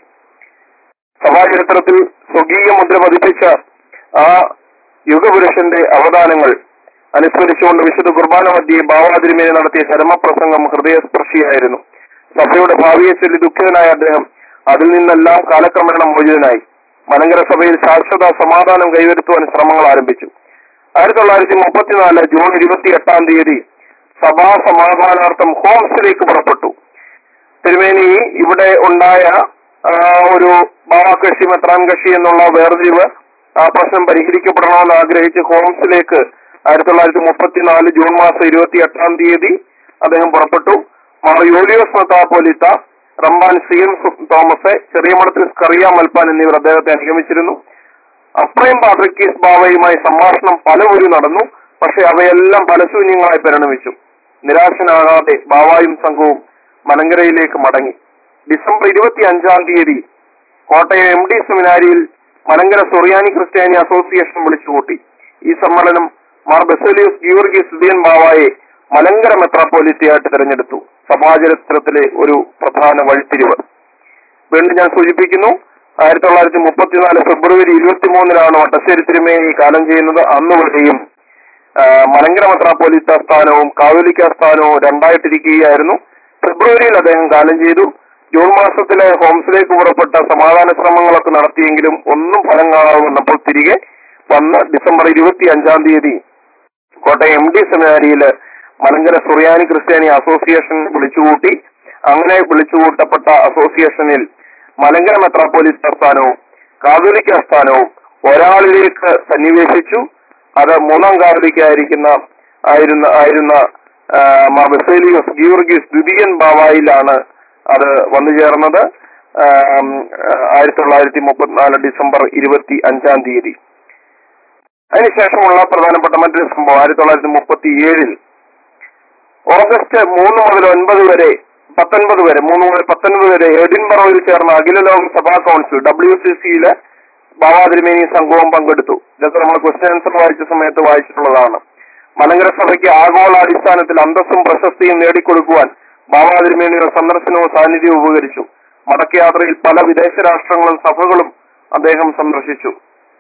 [SPEAKER 1] സഭാചരിത്രത്തിൽ സ്വകീയ മുദ്ര പതിപ്പിച്ച ആ യുഗപുരുഷന്റെ അവദാനങ്ങൾ അനുസ്മരിച്ചുകൊണ്ട് വിശുദ്ധ കുർബാന മധ്യേ ഭാവാതിരുമേനി നടത്തിയ ചരമപ്രസംഗം ഹൃദയസ്പർശിയായിരുന്നു സഭയുടെ ഭാവിയെ ചൊല്ലി ദുഃഖിതനായ അദ്ദേഹം അതിൽ നിന്നെല്ലാം കാലക്രമേണ മോചിതനായി മലങ്കര സഭയിൽ ശാശ്വത സമാധാനം കൈവരുത്തുവാൻ ശ്രമങ്ങൾ ആരംഭിച്ചു ആയിരത്തി തൊള്ളായിരത്തി മുപ്പത്തിനാല് ജൂൺ ഇരുപത്തി എട്ടാം തീയതി സഭാ സമാധാനാർത്ഥം ഹോംസിലേക്ക് പുറപ്പെട്ടു തിരുമേനി ഇവിടെ ഉണ്ടായ ആ, ഒരു ബാവാകക്ഷി മെത്രാൻ കക്ഷി എന്നുള്ള വേർതിരിവ് ആ പ്രശ്നം പരിഹരിക്കപ്പെടണമെന്ന് ആഗ്രഹിച്ച് ഹോംസിലേക്ക് ആയിരത്തി തൊള്ളായിരത്തി മുപ്പത്തിനാല് ജൂൺ മാസം ഇരുപത്തി എട്ടാം തീയതി അദ്ദേഹം പുറപ്പെട്ടു മാർ യോലിയോസ് മെത്രാപ്പോലിത്ത റംബാൻ സി എം സു- തോമസ് ചെറിയ മഠത്തിൽ സ്കറിയ മൽപ്പാൻ എന്നിവർ അദ്ദേഹത്തെ അനുഗമിച്ചിരുന്നു അപ്രയം പാട്രിക്കീസ് ബാവയുമായി സംഭാഷണം പലവരു നടന്നു പക്ഷെ അവയെല്ലാം ഫലശൂന്യങ്ങളായി പരിണമിച്ചു നിരാശനാകാതെ ബാവായും സംഘവും മലങ്കരയിലേക്ക് മടങ്ങി ഡിസംബർ ഇരുപത്തി അഞ്ചാം തീയതി കോട്ടയം എം ഡി സെമിനാരിയിൽ മലങ്കര സൊറിയാനി ക്രിസ്ത്യാനി അസോസിയേഷൻ വിളിച്ചുകൂട്ടി ഈ സമ്മേളനം മാർ ബെസലിയസ് ഗീവർഗി സുധിയൻ ബാവായെ മലങ്കര മെത്രാപ്പോലിത്തയായിട്ട് തിരഞ്ഞെടുത്തു സഭാചരിത്രത്തിലെ ഒരു പ്രധാന വഴിത്തിരിവ് വീണ്ടും ഞാൻ സൂചിപ്പിക്കുന്നു ആയിരത്തി തൊള്ളായിരത്തി മുപ്പത്തിനാല് ഫെബ്രുവരി ഇരുപത്തിമൂന്നിലാണ് വട്ടശ്ശേരി തിരുമേനി കാലം ചെയ്യുന്നത് അന്ന് വരെയും ആ, മലങ്കര മെത്രാപ്പോലിത്ത സ്ഥാനവും കാവലിക്ക സ്ഥാനവും രണ്ടായിട്ടിരിക്കുകയായിരുന്നു ഫെബ്രുവരിയിൽ അദ്ദേഹം കാലം ചെയ്തു ജൂൺ മാസത്തിലെ ഹോംസിലേക്ക് പുറപ്പെട്ട സമാധാന ശ്രമങ്ങളൊക്കെ നടത്തിയെങ്കിലും ഒന്നും ഫലം കാണാതെ വന്നപ്പോൾ തിരികെ വന്ന് ഡിസംബർ ഇരുപത്തി അഞ്ചാം തീയതി കോട്ടയം എം ഡി സെമിനാരിയില് മലങ്കര സുറിയാനി ക്രിസ്ത്യാനി അസോസിയേഷൻ വിളിച്ചുകൂട്ടി അങ്ങനെ വിളിച്ചുകൂട്ടപ്പെട്ട അസോസിയേഷനിൽ മലങ്കര മെത്രാപ്പോലിത്ത സ്ഥാനവും കാതോലിക്ക സ്ഥാനവും ഒരാളിലേക്ക് സന്നിവേശിച്ചു അത് മൂന്നാം കാതോലിക്കായിരിക്കുന്ന ആയിരുന്ന ആയിരുന്ന ആ, മാർ ബസേലിയോസ് ഗീവർഗീസ് ദ്വിതീയൻ ബാവായിലാണ് അത് വന്നു ചേർന്നത് ആം, ആയിരത്തി തൊള്ളായിരത്തി മുപ്പത്തിനാല് ഡിസംബർ ഇരുപത്തി അഞ്ചാം തീയതി അതിനുശേഷമുള്ള പ്രധാനപ്പെട്ട മറ്റൊരു സംഭവം ആയിരത്തി തൊള്ളായിരത്തി മുപ്പത്തി ഏഴിൽ ഓഗസ്റ്റ് മൂന്ന് മുതൽ ഒൻപത് വരെ പത്തൊൻപത് വരെ മൂന്ന് മുതൽ പത്തൊൻപത് വരെ എഡിൻബറോയിൽ ചേർന്ന അഖില ലോക സഭാ കൗൺസിൽ ഡബ്ല്യു സി സിയിലെ ബാബാതിരുമേനി സംഘവും പങ്കെടുത്തു ഇതൊക്കെ നമ്മൾ ക്വസ്റ്റ്യൻ ആൻസർ വായിച്ച സമയത്ത് വായിച്ചിട്ടുള്ളതാണ് മലങ്കര സഭയ്ക്ക് ആഗോള അടിസ്ഥാനത്തിൽ അന്തസ്സും പ്രശസ്തിയും നേടിക്കൊടുക്കുവാൻ ബാബാതിരുമേനിയുടെ സന്ദർശനവും സാന്നിധ്യവും ഉപകരിച്ചു മടക്കയാത്രയിൽ പല വിദേശ രാഷ്ട്രങ്ങളും സഭകളും അദ്ദേഹം സന്ദർശിച്ചു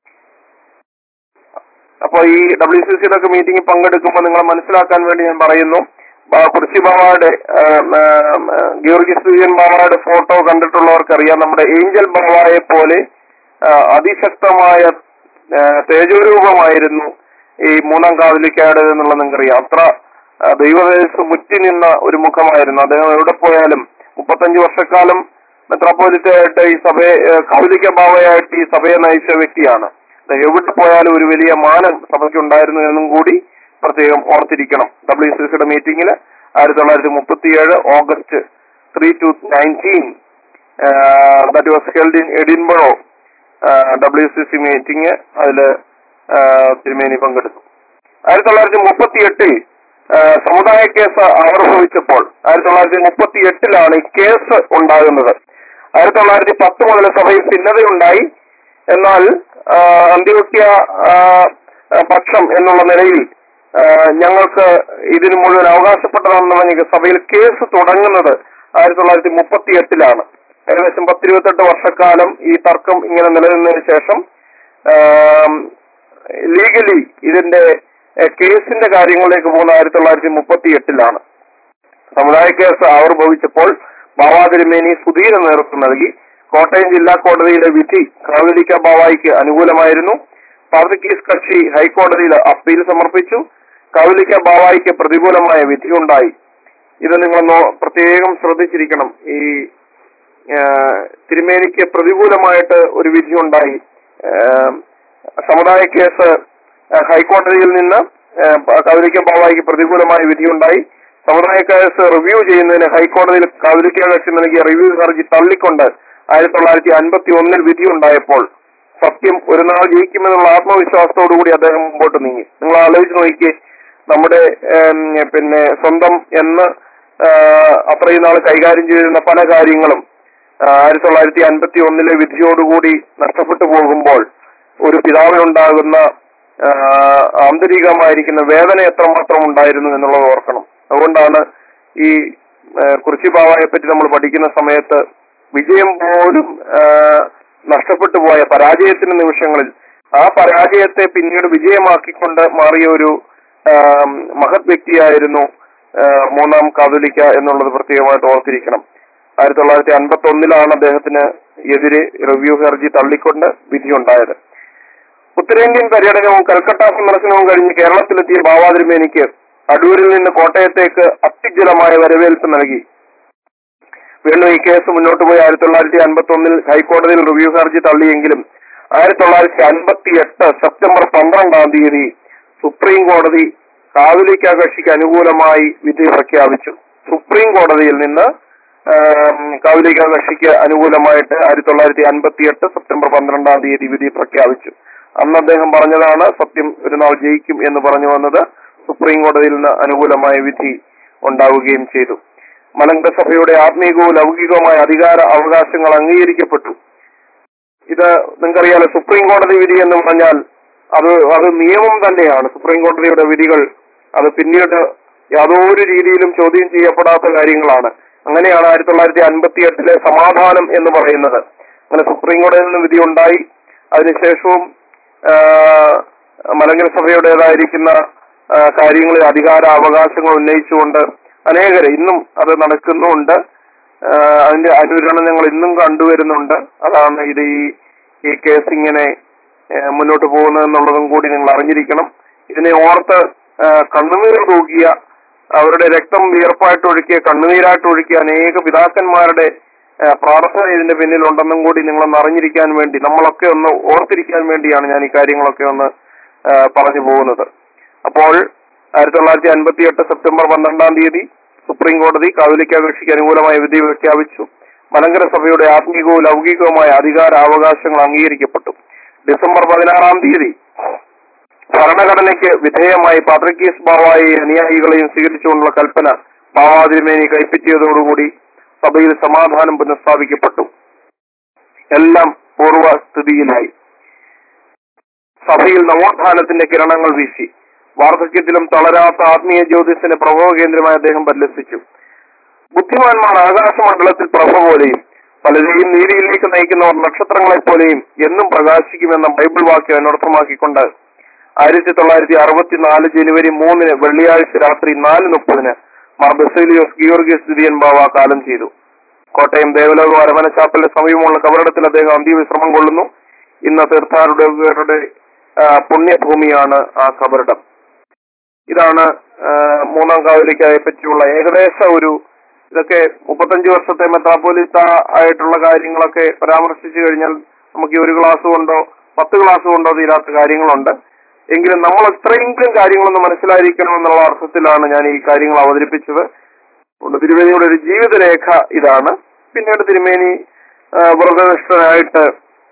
[SPEAKER 1] അപ്പൊ ഈ ഡബ്ല്യു സി സിയുടെ ഒക്കെ മീറ്റിംഗിൽ പങ്കെടുക്കുമ്പോൾ നിങ്ങൾ മനസ്സിലാക്കാൻ വേണ്ടി ഞാൻ പറയുന്നു ബ- കുറിച്ചി ബാബയുടെ ഗീവർഗി സൂര്യൻ ബാബയുടെ ഫോട്ടോ കണ്ടിട്ടുള്ളവർക്കറിയാം നമ്മുടെ ഏഞ്ചൽ ബാബയെ പോലെ ആ, അതിശക്തമായ ആ, തേജോരൂപമായിരുന്നു ഈ മൂന്നാം കാതലിക്കാട് എന്നുള്ളത് നിങ്ങൾക്കറിയാം അത്ര ആ, ദൈവദേശം മുറ്റി നിന്ന ഒരു മുഖമായിരുന്നു അദ്ദേഹം എവിടെ പോയാലും മുപ്പത്തഞ്ച് വർഷക്കാലം മെത്രാപ്പോലിത്തയായിട്ട് ഈ സഭയെ ആ, കാതലിക്ക ബാവയായിട്ട് ഈ സഭയെ നയിച്ച വ്യക്തിയാണ് അദ്ദേഹം എവിടെ പോയാലും ഒരു വലിയ മാനം സഭയ്ക്ക് ഉണ്ടായിരുന്നു എന്നും കൂടി പ്രത്യേകം ഓർത്തിരിക്കണം ഡബ്ല്യു സി സിയുടെ മീറ്റിംഗിൽ ആയിരത്തി തൊള്ളായിരത്തി മുപ്പത്തിയേഴ് August three two nineteen that was held in Edinburgh W C C meeting അതില് ആ, തിരുമേനി പങ്കെടുത്തു ആയിരത്തി തൊള്ളായിരത്തി മുപ്പത്തി എട്ടിൽ സമുദായ കേസ് ആവിർഭവിച്ചപ്പോൾ ആയിരത്തി തൊള്ളായിരത്തി മുപ്പത്തി എട്ടിലാണ് ഈ കേസ് ഉണ്ടാകുന്നത് ആയിരത്തി തൊള്ളായിരത്തി പത്ത് മുതൽ സഭയിൽ ഭിന്നതയുണ്ടായി എന്നാൽ ആ, അന്ത്യോക്യ ആ, ആ, പക്ഷം എന്നുള്ള നിലയിൽ ആ, ഞങ്ങൾക്ക് ഇതിന് മുഴുവൻ അവകാശപ്പെട്ടതാണെന്ന് പറഞ്ഞ സഭയിൽ കേസ് തുടങ്ങുന്നത് ആയിരത്തി തൊള്ളായിരത്തി മുപ്പത്തി എട്ടിലാണ് ഏകദേശം പത്തിരുപത്തെട്ട് വർഷക്കാലം ഈ തർക്കം ഇങ്ങനെ നിലനിന്നതിന് ശേഷം ലീഗലി ഇതിന്റെ ഏഹ്, കേസിന്റെ കാര്യങ്ങളിലേക്ക് പോകുന്ന ആയിരത്തി തൊള്ളായിരത്തി മുപ്പത്തി എട്ടിലാണ് സമുദായ കേസ് ആവിർഭവിച്ചപ്പോൾ ബാവാതിരുമേനി സുധീര നേതൃത്വം നൽകി കോട്ടയം ജില്ലാ കോടതിയിലെ വിധി കാവലിക്ക ബാവായിക്ക് അനുകൂലമായിരുന്നു പാർട്ടിക്കീസ് കക്ഷി ഹൈക്കോടതിയിൽ അപ്പീൽ സമർപ്പിച്ചു കാവലിക്ക ബാവായിക്ക് പ്രതികൂലമായ വിധിയുണ്ടായി ഇത് നിങ്ങൾ നോ- പ്രത്യേകം ശ്രദ്ധിച്ചിരിക്കണം ഈ ആ, തിരുമേനിക്ക് പ്രതികൂലമായിട്ട് ഒരു വിധിയുണ്ടായി ആ, സമുദായ കേസ് ആ, ഹൈക്കോടതിയിൽ നിന്ന് ആ, കാവലിക്ക ബാവായിക്ക് പ്രതികൂലമായ വിധിയുണ്ടായി സമുദായ കേസ് റിവ്യൂ ചെയ്യുന്നതിന് ഹൈക്കോടതിയിൽ കാവലിക്ക കക്ഷി നൽകിയ റിവ്യൂ ഹർജി തള്ളിക്കൊണ്ട് ആയിരത്തി തൊള്ളായിരത്തി അൻപത്തി ഒന്നിൽ വിധിയുണ്ടായപ്പോൾ സത്യം ഒരു നാൾ ജയിക്കുമെന്നുള്ള ആത്മവിശ്വാസത്തോടു കൂടി അദ്ദേഹം മുമ്പോട്ട് നീങ്ങി നിങ്ങൾ ആലോചിച്ച് നോക്കിയേ നമ്മുടെ ഏം, പിന്നെ സ്വന്തം എന്ന് ആ, അത്രയും നാൾ കൈകാര്യം ചെയ്തിരുന്ന പല കാര്യങ്ങളും ആ, ആയിരത്തി തൊള്ളായിരത്തി അൻപത്തി ഒന്നിലെ വിധിയോടുകൂടി നഷ്ടപ്പെട്ടു പോകുമ്പോൾ ഒരു പിതാവിനുണ്ടാകുന്ന ആ, ആന്തരികമായിരിക്കുന്ന വേദന എത്രമാത്രം ഉണ്ടായിരുന്നു എന്നുള്ളത് ഓർക്കണം അതുകൊണ്ടാണ് ഈ ആ, കുറിച്ചി ബാവായെ പറ്റി നമ്മൾ പഠിക്കുന്ന സമയത്ത് വിജയം പോലും ആ, നഷ്ടപ്പെട്ടു പോയ പരാജയത്തിന്റെ നിമിഷങ്ങളിൽ ആ പരാജയത്തെ പിന്നീട് വിജയമാക്കിക്കൊണ്ട് മാറിയ ഒരു ആ, മഹത് വ്യക്തിയായിരുന്നു ആ, മൂന്നാം കാതോലിക്ക എന്നുള്ളത് പ്രത്യേകമായിട്ട് ഓർത്തിരിക്കണം ആയിരത്തി തൊള്ളായിരത്തി അൻപത്തി ഒന്നിലാണ് അദ്ദേഹത്തിന് എതിരെ റിവ്യൂ ഹർജി തള്ളിക്കൊണ്ട് വിധിയുണ്ടായത് ഉത്തരേന്ത്യൻ പര്യടനവും കൽക്കട്ട സന്ദർശനവും കഴിഞ്ഞ് കേരളത്തിലെത്തിയ ബാവാതിരുമേനിക്ക് അടൂരിൽ നിന്ന് കോട്ടയത്തേക്ക് അത്യുജ്വലമായ വരവേൽപ്പ് നൽകി വീണ്ടും ഈ കേസ് മുന്നോട്ട് പോയി ആയിരത്തി തൊള്ളായിരത്തി അൻപത്തി ഒന്നിൽ ഹൈക്കോടതിയിൽ റിവ്യൂ ഹർജി തള്ളിയെങ്കിലും ആയിരത്തി തൊള്ളായിരത്തി അൻപത്തി എട്ട് സെപ്റ്റംബർ പന്ത്രണ്ടാം തീയതി സുപ്രീം കോടതി കാതോലിക്ക കക്ഷിക്ക് അനുകൂലമായി വിധി പ്രഖ്യാപിച്ചു സുപ്രീം കോടതിയിൽ നിന്ന് ആം, കാതോലിക്ക കക്ഷിക്ക് അനുകൂലമായിട്ട് ആയിരത്തി തൊള്ളായിരത്തി അൻപത്തി എട്ട് സെപ്റ്റംബർ പന്ത്രണ്ടാം തീയതി വിധി പ്രഖ്യാപിച്ചു അന്ന് അദ്ദേഹം പറഞ്ഞതാണ് സത്യം ഒരു നാൾ ജയിക്കും എന്ന് പറഞ്ഞു വന്നത് സുപ്രീം കോടതിയിൽ നിന്ന് അനുകൂലമായ വിധി ഉണ്ടാവുകയും ചെയ്തു മലങ്കര സഭയുടെ ആത്മീകവും ലൗകികവുമായ അധികാര അവകാശങ്ങൾ അംഗീകരിക്കപ്പെട്ടു ഇത് നിങ്ങൾക്കറിയാലോ സുപ്രീം കോടതി വിധി എന്ന് പറഞ്ഞാൽ അത് അത് നിയമം തന്നെയാണ് സുപ്രീം കോടതിയുടെ വിധികൾ അത് പിന്നീട് യാതൊരു രീതിയിലും ചോദ്യം ചെയ്യപ്പെടാത്ത കാര്യങ്ങളാണ് അങ്ങനെയാണ് ആയിരത്തി തൊള്ളായിരത്തി അൻപത്തി എട്ടിലെ സമാധാനം എന്ന് പറയുന്നത് അങ്ങനെ സുപ്രീം കോടതിയിൽ നിന്ന് വിധി ഉണ്ടായി അതിനുശേഷവും ആ, മലങ്കര സഭയുടേതായിരിക്കുന്ന ആ, കാര്യങ്ങളിൽ അധികാര അവകാശങ്ങൾ ഉന്നയിച്ചുകൊണ്ട് അനേകരെ ഇന്നും അത് നടക്കുന്നുണ്ട് ആ, അതിന്റെ അനുരണനങ്ങൾ ഇന്നും കണ്ടുവരുന്നുണ്ട് അതാണ് ഇത് ഈ ഈ കേസ് ഇങ്ങനെ ആ, മുന്നോട്ട് പോകുന്നത് എന്നുള്ളതും കൂടി നിങ്ങൾ അറിഞ്ഞിരിക്കണം ഇതിനെ ഓർത്ത് ആ, കണ്ണുനീർ തൂക്കിയ അവരുടെ രക്തം വിയർപ്പായിട്ട് ഒഴുക്കിയ കണ്ണുനീരായിട്ട് ഒഴുക്കിയ അനേക പിതാക്കന്മാരുടെ ആ, പ്രാർത്ഥന ഇതിന്റെ പിന്നിലുണ്ടെന്നും കൂടി നിങ്ങളൊന്ന് അറിഞ്ഞിരിക്കാൻ വേണ്ടി നമ്മളൊക്കെ ഒന്ന് ഓർത്തിരിക്കാൻ വേണ്ടിയാണ് ഞാൻ ഈ കാര്യങ്ങളൊക്കെ ഒന്ന് ആ, പറഞ്ഞു പോകുന്നത് അപ്പോൾ ആയിരത്തി തൊള്ളായിരത്തി അൻപത്തി എട്ട് സെപ്റ്റംബർ പന്ത്രണ്ടാം തീയതി സുപ്രീം കോടതി കാതോലിക്ക കക്ഷിക്ക് അനുകൂലമായ വിധി പ്രഖ്യാപിച്ചു മലങ്കര സഭയുടെ ആത്മീകവും ലൗകികവുമായ അധികാര അവകാശങ്ങൾ അംഗീകരിക്കപ്പെട്ടു ഡിസംബർ പതിനാറാം തീയതി ഭരണഘടനയ്ക്ക് വിധേയമായി പാത്രക്കീസ് ബാവായി അനുയായികളെയും സ്വീകരിച്ചുകൊണ്ടുള്ള കൽപ്പന ബാവാതിരുമേനി കൈപ്പറ്റിയതോടുകൂടി സഭയിൽ സമാധാനം പുനഃസ്ഥാപിക്കപ്പെട്ടു എല്ലാം പൂർവ്വസ്ഥിതിയിലായി സഭയിൽ നവോത്ഥാനത്തിന്റെ കിരണങ്ങൾ വീശി വാർദ്ധക്യത്തിലും തളരാത്ത ആത്മീയ ജ്യോതിസിന്റെ പ്രഭവ കേന്ദ്രമായി അദ്ദേഹം പരിലസിച്ചു ബുദ്ധിമാന്മാർ ആകാശമണ്ഡലത്തിൽ പ്രഭ പോലെയും പലരെയും നീതിയിലേക്ക് നയിക്കുന്നവർ നക്ഷത്രങ്ങളെ പോലെയും എന്നും പ്രകാശിക്കുമെന്ന ബൈബിൾ വാക്യം അനർത്ഥമാക്കിക്കൊണ്ട് ആയിരത്തി തൊള്ളായിരത്തി അറുപത്തിനാല് ജനുവരി മൂന്നിന് വെള്ളിയാഴ്ച രാത്രി നാല് മുപ്പതിന് മാർ ബെസേലിയോസ് ഗിയോർഗിയസ് ദിദിയൻ ബാവ കാലം ചെയ്തു കോട്ടയം ദേവലോക അരമന ചാപ്പലിന് സമീപമുള്ള കബറിടത്തിൽ അദ്ദേഹം അന്ത്യവിശ്രമം കൊള്ളുന്നു ഇന്ന് തീർത്ഥാടകരുടെ ആ, പുണ്യഭൂമിയാണ് ആ കബറിടം ഇതാണ് ആ, മൂന്നാം കാവലിക്കായെ പറ്റിയുള്ള ഏകദേശ ഒരു ഇതൊക്കെ മുപ്പത്തഞ്ച് വർഷത്തെ മെത്രാപ്പോലിത്ത ആയിട്ടുള്ള കാര്യങ്ങളൊക്കെ പരാമർശിച്ചു കഴിഞ്ഞാൽ നമുക്ക് ഈ ഒരു ക്ലാസ് കൊണ്ടോ പത്ത് ക്ലാസ് കൊണ്ടോ തീരാത്ത കാര്യങ്ങളുണ്ട് എങ്കിലും നമ്മൾ ഇത്രയെങ്കിലും കാര്യങ്ങളൊന്ന് മനസ്സിലായിരിക്കണം എന്നുള്ള അർത്ഥത്തിലാണ് ഞാൻ ഈ കാര്യങ്ങൾ അവതരിപ്പിച്ചത് അതുകൊണ്ട് തിരുമേനിയുടെ ഒരു ജീവിതരേഖ ഇതാണ് പിന്നീട് തിരുമേനി ആ, വ്രതനിഷ്ഠനായിട്ട്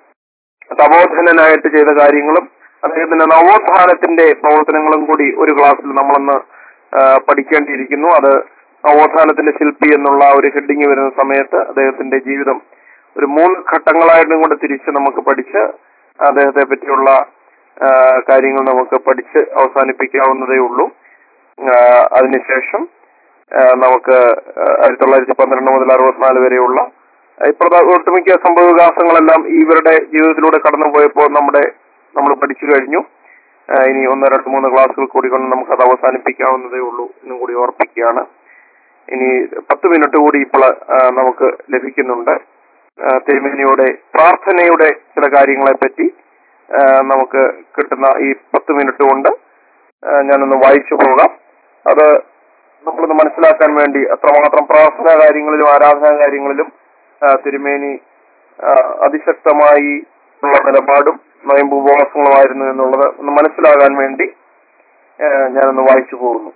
[SPEAKER 1] തപോധനനായിട്ട് ചെയ്ത കാര്യങ്ങളും അദ്ദേഹത്തിന്റെ നവോത്ഥാനത്തിന്റെ പ്രവർത്തനങ്ങളും കൂടി ഒരു ക്ലാസ്സിൽ നമ്മളൊന്ന് ആ, പഠിക്കേണ്ടിയിരിക്കുന്നു അത് നവോത്ഥാനത്തിന്റെ ശില്പി എന്നുള്ള ഒരു ഹെഡിങ് വരുന്ന സമയത്ത് അദ്ദേഹത്തിന്റെ ജീവിതം ഒരു മൂന്ന് ഘട്ടങ്ങളായിട്ടും കൊണ്ട് തിരിച്ച് നമുക്ക് പഠിച്ച് അദ്ദേഹത്തെ പറ്റിയുള്ള ആ, കാര്യങ്ങൾ നമുക്ക് പഠിച്ച് അവസാനിപ്പിക്കാവുന്നതേ ഉള്ളൂ ആ, അതിനുശേഷം ആ, നമുക്ക് ആ, ആയിരത്തി തൊള്ളായിരത്തി പന്ത്രണ്ട് മുതൽ അറുപത്തിനാല് വരെയുള്ള ഈ പ്രധാ- ഒട്ടുമിക്ക സംഭവവികാസങ്ങളെല്ലാം ഇവരുടെ ജീവിതത്തിലൂടെ കടന്നുപോയപ്പോൾ നമ്മുടെ നമ്മൾ പഠിച്ചു കഴിഞ്ഞു ആ, ഇനി ഒന്ന് രണ്ട് മൂന്ന് ക്ലാസ്സുകൾ കൂടി കൊണ്ട് നമുക്ക് അത് അവസാനിപ്പിക്കാവുന്നതേ ഉള്ളൂ എന്നും കൂടി ഓർപ്പിക്കുകയാണ് ഇനി പത്ത് മിനിറ്റ് കൂടി ഇപ്പോൾ ആ, നമുക്ക് ലഭിക്കുന്നുണ്ട് ആ, തിരുമേനിയുടെ പ്രാർത്ഥനയുടെ ചില കാര്യങ്ങളെ പറ്റി ആ, നമുക്ക് കിട്ടുന്ന ഈ പത്ത് മിനിറ്റ് കൊണ്ട് ആ, ഞാനൊന്ന് വായിച്ചു പോകാം അത് നമ്മളൊന്ന് മനസ്സിലാക്കാൻ വേണ്ടി അത്രമാത്രം പ്രാർത്ഥനാ കാര്യങ്ങളിലും ആരാധനാ കാര്യങ്ങളിലും ആ, തിരുമേനി ആ, അതിശക്തമായി ഉള്ള നിലപാടും നോയമ്പ് ഉപവാസങ്ങളുമായിരുന്നു എന്നുള്ളത് ഒന്ന് മനസ്സിലാകാൻ വേണ്ടി ആ, ഞാനൊന്ന് വായിച്ചു പോകുന്നു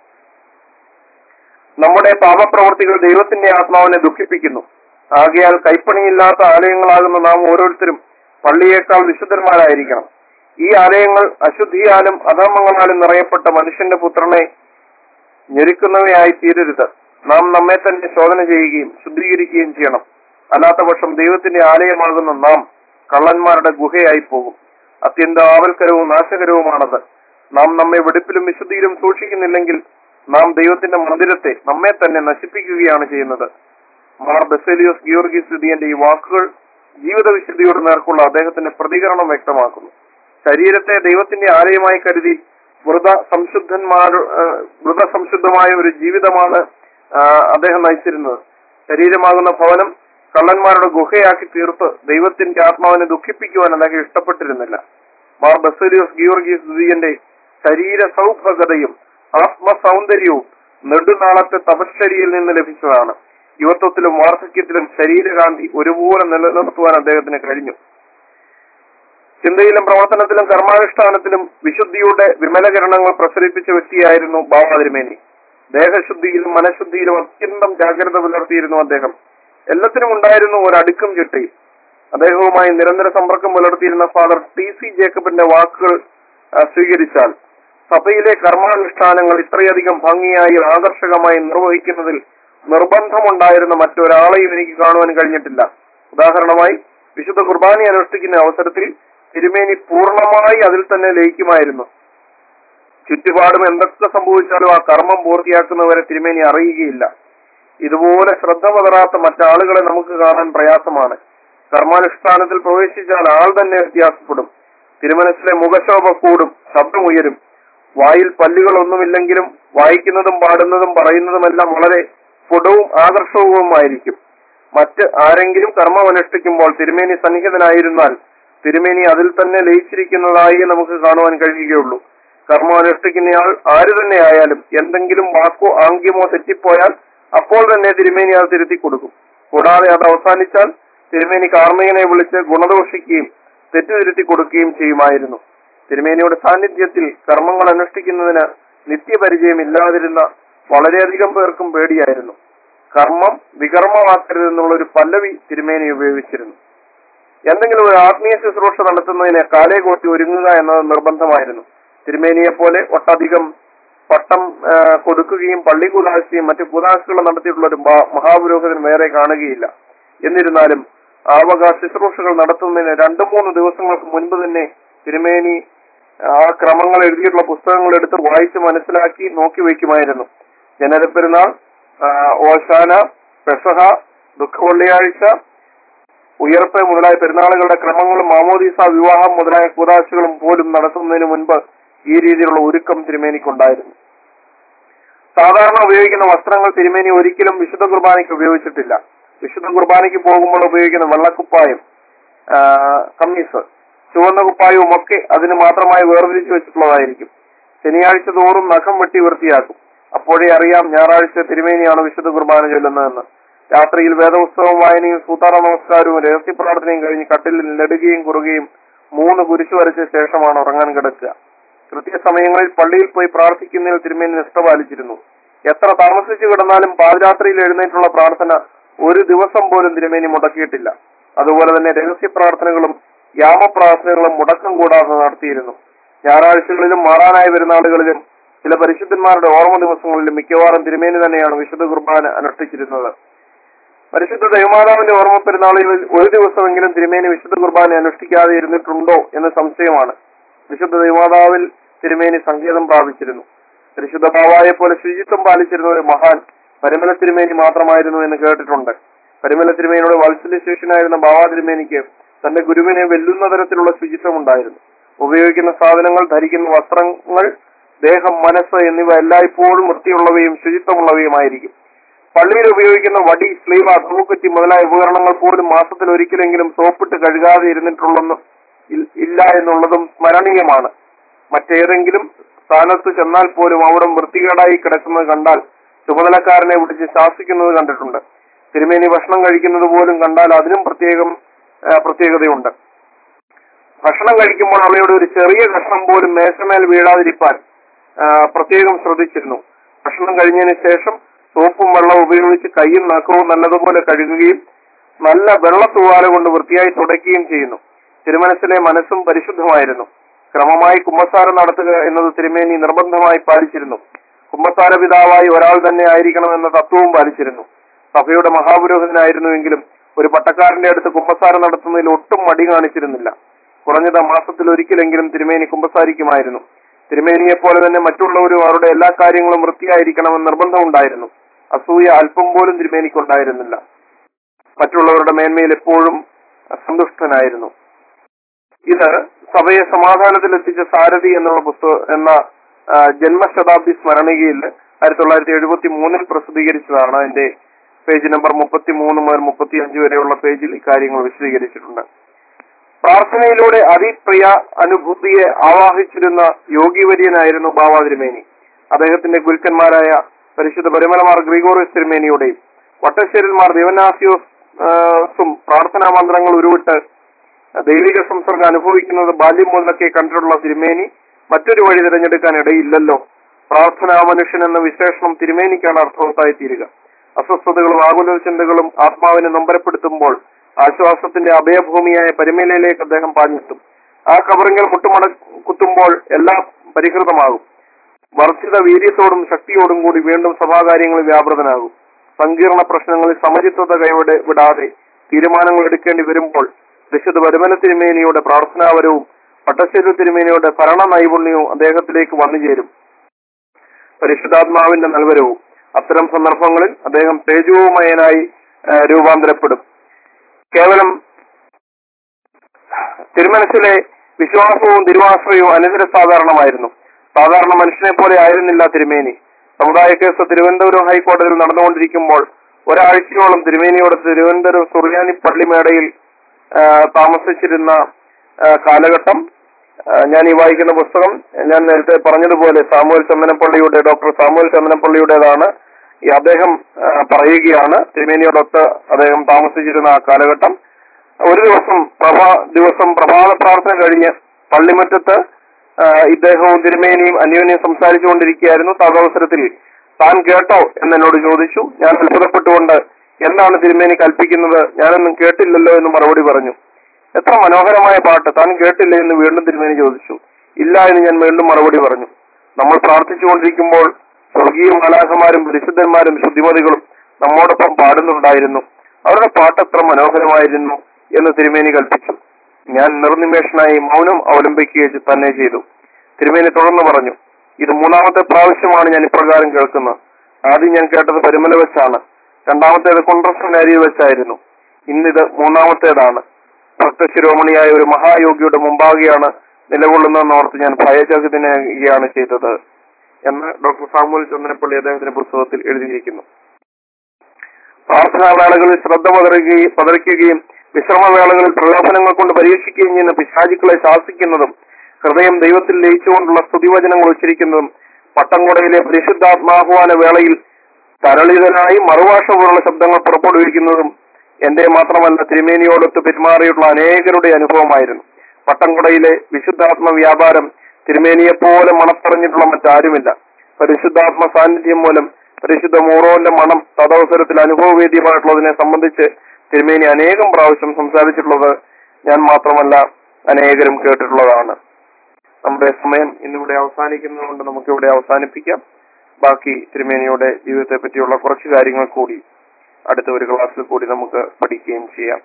[SPEAKER 1] നമ്മുടെ പാപപ്രവർത്തികൾ ദൈവത്തിന്റെ ആത്മാവിനെ ദുഃഖിപ്പിക്കുന്നു ആകയാൽ കൈപ്പണിയില്ലാത്ത ആലയങ്ങളാകുന്ന നാം ഓരോരുത്തരും പള്ളിയേക്കാൾ വിശുദ്ധന്മാരായിരിക്കണം ഈ ആലയങ്ങൾ അശുദ്ധിയാലും അധർമ്മങ്ങളാലും നിറയപ്പെട്ട മനുഷ്യന്റെ പുത്രനെ ഞെരുക്കുന്നവയായി തീരരുത് നാം നമ്മെ തന്നെ ശോധന ചെയ്യുകയും ശുദ്ധീകരിക്കുകയും ചെയ്യണം അല്ലാത്ത പക്ഷം ദൈവത്തിന്റെ ആലയമാകുന്ന നാം കള്ളന്മാരുടെ ഗുഹയായി പോകും അത്യന്തം ആവൽക്കരവും നാശകരവുമാണത് നാം നമ്മെ വെടുപ്പിലും വിശുദ്ധിയിലും സൂക്ഷിക്കുന്നില്ലെങ്കിൽ നാം ദൈവത്തിന്റെ മന്ദിരത്തെ നമ്മെ തന്നെ നശിപ്പിക്കുകയാണ് ചെയ്യുന്നത് മാർ ബെസേലിയോസ് ഗിയോർഗീസ് ദിദിയന്റെ ഈ വാക്കുകൾ ജീവിത വിശുദ്ധിയോട് നേർക്കുള്ള അദ്ദേഹത്തിന്റെ പ്രതികരണം വ്യക്തമാക്കുന്നു ശരീരത്തെ ദൈവത്തിന്റെ ആലയമായി കരുതി വൃത സംശുദ്ധന്മാർ വൃത സംശുദ്ധമായ ഒരു ജീവിതമാണ് ആ, അദ്ദേഹം നയിച്ചിരുന്നത് ശരീരമാകുന്ന ഭവനം കള്ളന്മാരുടെ ഗുഹയാക്കി തീർത്ത് ദൈവത്തിന്റെ ആത്മാവിനെ ദുഃഖിപ്പിക്കുവാൻ അദ്ദേഹം ഇഷ്ടപ്പെട്ടിരുന്നില്ല മാർ ബസേലിയോസ് ഗിയോർഗീസ് ദുതിയന്റെ ശരീര സൗഭഗതയും ആത്മസൗന്ദര്യവും നെടുനാളത്തെ തപശ്ചര്യയിൽ നിന്ന് ലഭിച്ചതാണ് യുവത്വത്തിലും വാർദ്ധക്യത്തിലും ശരീരകാന്തി ഒരുപോലെ നിലനിർത്തുവാൻ അദ്ദേഹത്തിന് കഴിഞ്ഞു ചിന്തയിലും പ്രവർത്തനത്തിലും കർമാനുഷ്ഠാനത്തിലും വിശുദ്ധിയുടെ വിമലകിരണങ്ങൾ പ്രസരിപ്പിച്ച വ്യക്തിയായിരുന്നു ബാബ തിരുമേനി ദേഹശുദ്ധിയിലും മനഃശുദ്ധിയിലും അത്യന്തം ജാഗ്രത പുലർത്തിയിരുന്നു അദ്ദേഹം എല്ലാത്തിനും ഉണ്ടായിരുന്നു ഒരു അടുക്കും ചിട്ടയും അദ്ദേഹവുമായി നിരന്തര സമ്പർക്കം പുലർത്തിയിരുന്ന ഫാദർ ടി സി ജേക്കബിന്റെ വാക്കുകൾ ആ, സ്വീകരിച്ചാൽ സഭയിലെ കർമാനുഷ്ഠാനങ്ങൾ ഇത്രയധികം ഭംഗിയായി ആകർഷകമായി നിർവഹിക്കുന്നതിൽ നിർബന്ധമുണ്ടായിരുന്ന മറ്റൊരാളെയും എനിക്ക് കാണുവാൻ കഴിഞ്ഞിട്ടില്ല ഉദാഹരണമായി വിശുദ്ധ കുർബാന അനുഷ്ഠിക്കുന്ന അവസരത്തിൽ തിരുമേനി പൂർണ്ണമായി അതിൽ തന്നെ ലയിക്കുമായിരുന്നു ചുറ്റുപാടും എന്തൊക്കെ സംഭവിച്ചാലും ആ കർമ്മം പൂർത്തിയാക്കുന്നവരെ തിരുമേനി അറിയുകയില്ല ഇതുപോലെ ശ്രദ്ധ പതറാത്ത മറ്റാളുകളെ നമുക്ക് കാണാൻ പ്രയാസമാണ് കർമാനുഷ്ഠാനത്തിൽ പ്രവേശിച്ചാൽ ആൾ തന്നെ വ്യത്യാസപ്പെടും തിരുമനസ്സിലെ മുഖശോഭ കൂടും ശബ്ദമുയരും വായിൽ പല്ലുകളൊന്നുമില്ലെങ്കിലും വായിക്കുന്നതും പാടുന്നതും പറയുന്നതുമെല്ലാം വളരെ സ്ഫുടവും ആകർഷകവുമായിരിക്കും മറ്റ് ആരെങ്കിലും കർമ്മം അനുഷ്ഠിക്കുമ്പോൾ തിരുമേനി സന്നിഹിതനായിരുന്നാൽ തിരുമേനി അതിൽ തന്നെ ലയിച്ചിരിക്കുന്നതായി നമുക്ക് കാണുവാൻ കഴിയുകയുള്ളൂ കർമ്മം അനുഷ്ഠിക്കുന്നയാൾ ആര് തന്നെ ആയാലും എന്തെങ്കിലും വാക്കോ ആംഗ്യമോ തെറ്റിപ്പോയാൽ അപ്പോൾ തന്നെ തിരുമേനി അത് തിരുത്തി കൊടുക്കും കൂടാതെ അത് അവസാനിച്ചാൽ തിരുമേനി കാർമ്മികനെ വിളിച്ച് ഗുണദോഷിക്കുകയും തെറ്റുതിരുത്തി കൊടുക്കുകയും ചെയ്യുമായിരുന്നു തിരുമേനിയുടെ സാന്നിധ്യത്തിൽ കർമ്മങ്ങൾ അനുഷ്ഠിക്കുന്നതിന് നിത്യപരിചയമില്ലാതിരുന്ന വളരെയധികം പേർക്കും പേടിയായിരുന്നു കർമ്മം വികർമ്മമാക്കരുതെന്നുള്ള ഒരു പല്ലവി തിരുമേനി ഉപയോഗിച്ചിരുന്നു എന്തെങ്കിലും ഒരു ആത്മീയ ശുശ്രൂഷ നടത്തുന്നതിന് കാലേ കോട്ടി ഒരുങ്ങുക എന്നത് നിർബന്ധമായിരുന്നു തിരുമേനിയെ പോലെ ഒട്ടധികം പട്ടം ആ, കൊടുക്കുകയും പള്ളി കുദാശയും മറ്റു കുദാശകളും നടത്തിയിട്ടുള്ള ഒരു മഹാ- മഹാപുരോഹിതൻ വേറെ കാണുകയില്ല എന്നിരുന്നാലും ആവക ശുശ്രൂഷകൾ നടത്തുന്നതിന് രണ്ടു മൂന്ന് ദിവസങ്ങൾക്ക് മുൻപ് തന്നെ തിരുമേനി ആ ക്രമങ്ങൾ എഴുതിയിട്ടുള്ള പുസ്തകങ്ങൾ എടുത്ത് വായിച്ച് മനസ്സിലാക്കി നോക്കി വയ്ക്കുമായിരുന്നു ജനനപ്പെരുന്നാൾ ആ, ഓശാന പെസഹ ദുഃഖവെള്ളിയാഴ്ച ഉയർപ്പ് മുതലായ പെരുന്നാളുകളുടെ ക്രമങ്ങളും മാമോദീസ വിവാഹം മുതലായ കൂതാശകളും പോലും നടത്തുന്നതിന് മുൻപ് ഈ രീതിയിലുള്ള ഒരുക്കം തിരുമേനിക്കുണ്ടായിരുന്നു സാധാരണ ഉപയോഗിക്കുന്ന വസ്ത്രങ്ങൾ തിരുമേനി ഒരിക്കലും വിശുദ്ധ കുർബാനയ്ക്ക് ഉപയോഗിച്ചിട്ടില്ല വിശുദ്ധ കുർബാനയ്ക്ക് പോകുമ്പോൾ ഉപയോഗിക്കുന്ന വെള്ളക്കുപ്പായം ആ, കമ്മീസ് ചുവന്ന കുപ്പായവും ഒക്കെ അതിന് മാത്രമായി വേർതിരിച്ചു വെച്ചിട്ടുള്ളതായിരിക്കും ശനിയാഴ്ച തോറും നഖം വെട്ടി വൃത്തിയാക്കും അപ്പോഴേ അറിയാം ഞായറാഴ്ച തിരുമേനിയാണ് വിശുദ്ധ കുർബാന ചൊല്ലുന്നതെന്ന് രാത്രിയിൽ വേദപുസ്തകവും വായനയും സൂതാറ നമസ്കാരവും രഹസ്യ പ്രാർത്ഥനയും കഴിഞ്ഞ് കട്ടിലിൽ നെടുകയും കുറുകയും മൂന്ന് കുരിശു വരച്ച ശേഷമാണ് ഉറങ്ങാൻ കിടക്കുക കൃത്യസമയങ്ങളിൽ പള്ളിയിൽ പോയി പ്രാർത്ഥിക്കുന്നതിൽ തിരുമേനി നിഷ്ഠ പാലിച്ചിരുന്നു എത്ര താമസിച്ചു കിടന്നാലും പാതിരാത്രിയിൽ എഴുന്നേറ്റുള്ള പ്രാർത്ഥന ഒരു ദിവസം പോലും തിരുമേനി മുടക്കിയിട്ടില്ല അതുപോലെ തന്നെ രഹസ്യ പ്രാർത്ഥനകളും യാമപ്രാർത്ഥനകളും മുടക്കം കൂടാതെ നടത്തിയിരുന്നു ഞായറാഴ്ചകളിലും മാറാനായ പെരുന്നാളുകളിലും ചില പരിശുദ്ധന്മാരുടെ ഓർമ്മ ദിവസങ്ങളിലും മിക്കവാറും തിരുമേനി തന്നെയാണ് വിശുദ്ധ കുർബാന അനുഷ്ഠിച്ചിരുന്നത് പരിശുദ്ധ ദൈവമാതാവിന്റെ ഓർമ്മ പെരുന്നാളിൽ ഒരു ദിവസമെങ്കിലും തിരുമേനി വിശുദ്ധ കുർബാന അനുഷ്ഠിക്കാതെ ഇരുന്നിട്ടുണ്ടോ എന്ന് സംശയമാണ് വിശുദ്ധ ദൈവമാതാവിൽ തിരുമേനി സംഗീതം പ്രാപിച്ചിരുന്നു പരിശുദ്ധ ബാവായെ പോലെ ശുചിത്വം പാലിച്ചിരുന്ന ഒരു മഹാൻ പരിമല തിരുമേനി മാത്രമായിരുന്നു എന്ന് കേട്ടിട്ടുണ്ട് പരിമല തിരുമേനിയുടെ വാത്സല്യ ശേഷനായിരുന്ന ബാവാ തിരുമേനിക്ക് തന്റെ ഗുരുവിനെ വെല്ലുന്ന തരത്തിലുള്ള ശുചിത്വം ഉണ്ടായിരുന്നു ഉപയോഗിക്കുന്ന സാധനങ്ങൾ ധരിക്കുന്ന വസ്ത്രങ്ങൾ ദേഹം മനസ്സ് എന്നിവ എല്ലായ്പ്പോഴും വൃത്തിയുള്ളവയും ശുചിത്വമുള്ളവയുമായിരിക്കും പള്ളിയിൽ ഉപയോഗിക്കുന്ന വടി സ്ലീവ തൂക്കുറ്റി മുതലായ ഉപകരണങ്ങൾ പോലും മാസത്തിൽ ഒരിക്കലെങ്കിലും സോപ്പിട്ട് കഴുകാതെ ഇരുന്നിട്ടുള്ളെന്ന് ഇൽ- ഇല്ല എന്നുള്ളതും സ്മരണീയമാണ് മറ്റേതെങ്കിലും സ്ഥാനത്ത് ചെന്നാൽ പോലും അവിടെ വൃത്തികേടായി കിടക്കുന്നത് കണ്ടാൽ ചുമതലക്കാരനെ വിളിച്ച് ശാസിക്കുന്നത് കണ്ടിട്ടുണ്ട് തിരുമേനി ഭക്ഷണം കഴിക്കുന്നത് പോലും കണ്ടാൽ അതിനും പ്രത്യേകം ആ, പ്രത്യേകതയുണ്ട് ഭക്ഷണം കഴിക്കുമ്പോൾ അവയുടെ ഒരു ചെറിയ കഷ്ണം പോലും മേശമേൽ വീഴാതിരിക്കാൻ ആ, പ്രത്യേകം ശ്രദ്ധിച്ചിരുന്നു ഭക്ഷണം കഴിഞ്ഞതിന് ശേഷം സോപ്പും വെള്ളം ഉപയോഗിച്ച് കൈയും നഖവും നല്ലതുപോലെ കഴുകുകയും നല്ല വെള്ള തൂവാല കൊണ്ട് വൃത്തിയായി തുടയ്ക്കുകയും ചെയ്യുന്നു തിരുമനസ്സിലെ മനസ്സും പരിശുദ്ധമായിരുന്നു ക്രമമായി കുമ്പസാരം നടത്തുക എന്നത് തിരുമേനി നിർബന്ധമായി പാലിച്ചിരുന്നു കുമ്പസാര പിതാവായി ഒരാൾ തന്നെ ആയിരിക്കണം എന്ന തത്വവും പാലിച്ചിരുന്നു സഭയുടെ മഹാപുരോഹിതനായിരുന്നുവെങ്കിലും ഒരു പട്ടക്കാരന്റെ അടുത്ത് കുമ്പസാരം നടത്തുന്നതിൽ ഒട്ടും മടി കാണിച്ചിരുന്നില്ല കുറഞ്ഞത് മാസത്തിൽ ഒരിക്കലെങ്കിലും തിരുമേനി കുമ്പസാരിക്കുമായിരുന്നു തിരുമേനിയെ പോലെ തന്നെ മറ്റുള്ളവരും അവരുടെ എല്ലാ കാര്യങ്ങളും വൃത്തിയായിരിക്കണമെന്ന് നിർബന്ധമുണ്ടായിരുന്നു അസൂയ അല്പം പോലും തിരുമേനിക്കുണ്ടായിരുന്നില്ല മറ്റുള്ളവരുടെ മേന്മയിൽ എപ്പോഴും സന്തുഷ്ടനായിരുന്നു ഇത് സഭയെ സമാധാനത്തിലെത്തിച്ച സാരഥി എന്നുള്ള പുസ്തക എന്ന ആ, ജന്മശതാബ്ദി സ്മരണികയിൽ ആയിരത്തി തൊള്ളായിരത്തി എഴുപത്തി മൂന്നിൽ പ്രസിദ്ധീകരിച്ചതാണ് അതിന്റെ പേജ് നമ്പർ മുപ്പത്തി മൂന്ന് മുതൽ മുപ്പത്തി അഞ്ച് വരെയുള്ള പേജിൽ ഇക്കാര്യങ്ങൾ വിശദീകരിച്ചിട്ടുണ്ട് പ്രാർത്ഥനയിലൂടെ അതിപ്രിയ അനുഭൂതിയെ ആവാഹിച്ചിരുന്ന യോഗിവര്യനായിരുന്നു ബാബ തിരുമേനി അദ്ദേഹത്തിന്റെ ഗുരുക്കന്മാരായ പരിശുദ്ധ പരിമലമാർ ഗ്രിഗോറിയസ് തിരുമേനിയുടെയും വട്ടശ്ശേരിൽമാർ ദേവനാസിയോസും പ്രാർത്ഥനാ മന്ത്രങ്ങൾ ഉരുവിട്ട് ദൈവിക സംസർഗം അനുഭവിക്കുന്നത് ബാല്യം മുതലൊക്കെ കണ്ടിട്ടുള്ള തിരുമേനി മറ്റൊരു വഴി തിരഞ്ഞെടുക്കാൻ ഇടയില്ലല്ലോ പ്രാർത്ഥനാ മനുഷ്യൻ എന്ന വിശേഷണം തിരുമേനിക്കാണ് അർത്ഥവത്തായി തീരുക അസ്വസ്ഥതകളും ആകുല ചിന്തകളും ആത്മാവിനെ നൊമ്പരപ്പെടുത്തുമ്പോൾ ആശ്വാസത്തിന്റെ അഭയഭൂമിയായ പരിമേലയിലേക്ക് അദ്ദേഹം പാഞ്ഞെത്തും ആ കബറിങ്ങൾ മുട്ടുമട കുത്തുമ്പോൾ എല്ലാം പരിഹൃതമാകും വർദ്ധിത വീര്യത്തോടും ശക്തിയോടും കൂടി വീണ്ടും സഭാകാര്യങ്ങളിൽ വ്യാപൃതനാകും സങ്കീർണ പ്രശ്നങ്ങളിൽ സമചിത്വത കൈവിടെ വിടാതെ തീരുമാനങ്ങൾ എടുക്കേണ്ടി വരുമ്പോൾ വിശുദ്ധ വരുമന തിരുമേനിയുടെ പ്രാർത്ഥനാപരവും പട്ടശ്ശേരി തിരുമേനിയുടെ ഭരണ നൈപുണ്യവും അദ്ദേഹത്തിലേക്ക് വന്നു ചേരും പരിശുദ്ധാത്മാവിന്റെ നൽവരവും അത്തരം സന്ദർഭങ്ങളിൽ അദ്ദേഹം തേജോമയനായി ആ, രൂപാന്തരപ്പെടും കേവലം തിരുമനസിലെ വിശ്വാസവും തിരുവാശ്രയവും അനിതര സാധാരണമായിരുന്നു സാധാരണ മനുഷ്യനെ പോലെ ആയിരുന്നില്ല തിരുമേനി സമുദായ കേസ് തിരുവനന്തപുരം ഹൈക്കോടതിയിൽ നടന്നുകൊണ്ടിരിക്കുമ്പോൾ ഒരാഴ്ചയോളം തിരുമേനിയോട് തിരുവനന്തപുരം സുറിയാനി പള്ളിമേടയിൽ ആ, താമസിച്ചിരുന്ന ആ, കാലഘട്ടം ആ, ഞാൻ ഈ വായിക്കുന്ന പുസ്തകം ഞാൻ നേരത്തെ പറഞ്ഞതുപോലെ സാമുവൽ ചമ്മനപ്പള്ളിയുടെ ഡോക്ടർ സാമുവൽ ചമ്മനപ്പള്ളിയുടേതാണ് ഈ അദ്ദേഹം ആ, പറയുകയാണ് തിരുമേനിയോടൊത്ത് അദ്ദേഹം താമസിച്ചിരുന്ന ആ കാലഘട്ടം ഒരു ദിവസം പ്രഭാ ദിവസം പ്രഭാത പ്രാർത്ഥന കഴിഞ്ഞ് പള്ളിമുറ്റത്ത് ആ, ഇദ്ദേഹവും തിരുമേനിയും അന്യോന്യം സംസാരിച്ചുകൊണ്ടിരിക്കുകയായിരുന്നു തദവസരത്തിൽ താൻ കേട്ടോ എന്നെന്നോട് ചോദിച്ചു ഞാൻ അത്ഭുതപ്പെട്ടുകൊണ്ട് എന്താണ് തിരുമേനി കൽപ്പിക്കുന്നത് ഞാനൊന്നും കേട്ടില്ലല്ലോ എന്ന് മറുപടി പറഞ്ഞു എത്ര മനോഹരമായ പാട്ട് താൻ കേട്ടില്ലേ എന്ന് വീണ്ടും തിരുമേനി ചോദിച്ചു ഇല്ല എന്ന് ഞാൻ വീണ്ടും മറുപടി പറഞ്ഞു നമ്മൾ പ്രാർത്ഥിച്ചുകൊണ്ടിരിക്കുമ്പോൾ സ്വർഗീയ മാലാഖമാരും പരിശുദ്ധന്മാരും ശുദ്ധിമതികളും നമ്മോടൊപ്പം പാടുന്നുണ്ടായിരുന്നു അവരുടെ പാട്ട് എത്ര മനോഹരമായിരുന്നു എന്ന് തിരുമേനി കൽപ്പിച്ചു ഞാൻ നിർനിമേഷനായി മൗനം അവലംബിക്കുകയും തന്നെ ചെയ്തു തിരുമേനി തുടർന്ന് പറഞ്ഞു ഇത് മൂന്നാമത്തെ പ്രാവശ്യമാണ് ഞാൻ ഇപ്രകാരം കേൾക്കുന്നത് ആദ്യം ഞാൻ കേട്ടത് പരിമല വെച്ചാണ് രണ്ടാമത്തേത് കുണ്ട്രസനാരിയിൽ വെച്ചായിരുന്നു ഇന്നിത് മൂന്നാമത്തേതാണ് ഭക്തശിരോമണിയായ ഒരു മഹായോഗിയുടെ മുമ്പാകെയാണ് നിലകൊള്ളുന്നതെന്ന് ഓർത്ത് ഞാൻ ഭയചകിതനാകുകയാണ് ചെയ്തത് എന്ന് ഡോക്ടർ സാമുൽ ചന്ദ്രപ്പള്ളി അദ്ദേഹത്തിന്റെ പുസ്തകത്തിൽ എഴുതിയിരിക്കുന്നു പ്രാർത്ഥനാവേളകളിൽ ശ്രദ്ധ പതറുകയും പതറിക്കുകയും വിശ്രമവേളകളിൽ പ്രലോഭനങ്ങൾ കൊണ്ട് പരീക്ഷിക്കുകയും ചെയ്യുന്ന പിശാചുക്കളെ ശാസിക്കുന്നതും ഹൃദയം ദൈവത്തിൽ ലയിച്ചുകൊണ്ടുള്ള സ്തുതിവചനങ്ങൾ ഉച്ചരിക്കുന്നതും പട്ടംകൊടയിലെ പരിശുദ്ധാത്മാഹ്വാന വേളയിൽ തരളിതനായി മറുഭാഷ പോലുള്ള ശബ്ദങ്ങൾ പുറപ്പെടുവിക്കുന്നതും എന്റെ മാത്രമല്ല തിരുമേനിയോടൊത്ത് പെരുമാറിയുള്ള അനേകരുടെ അനുഭവമായിരുന്നു പട്ടംകൊടയിലെ വിശുദ്ധാത്മ വ്യാപാരം തിരുമേനിയെപ്പോലെ മണപ്പറഞ്ഞിട്ടുള്ള മറ്റാരുമില്ല പരിശുദ്ധാത്മ സാന്നിധ്യം മൂലം പരിശുദ്ധ മൂറോന്റെ മണം തദവസരത്തിൽ അനുഭവവേദ്യമായിട്ടുള്ളതിനെ സംബന്ധിച്ച് തിരുമേനി അനേകം പ്രാവശ്യം സംസാരിച്ചിട്ടുള്ളത് ഞാൻ മാത്രമല്ല അനേകരും കേട്ടിട്ടുള്ളതാണ് നമ്മുടെ സമയം ഇന്നിവിടെ അവസാനിക്കുന്നതുകൊണ്ട് നമുക്കിവിടെ അവസാനിപ്പിക്കാം ബാക്കി തിരുമേനിയുടെ ജീവിതത്തെ പറ്റിയുള്ള കുറച്ച് കാര്യങ്ങൾ കൂടി അടുത്ത ഒരു ക്ലാസ്സിൽ കൂടി നമുക്ക് പഠിക്കുകയും ചെയ്യാം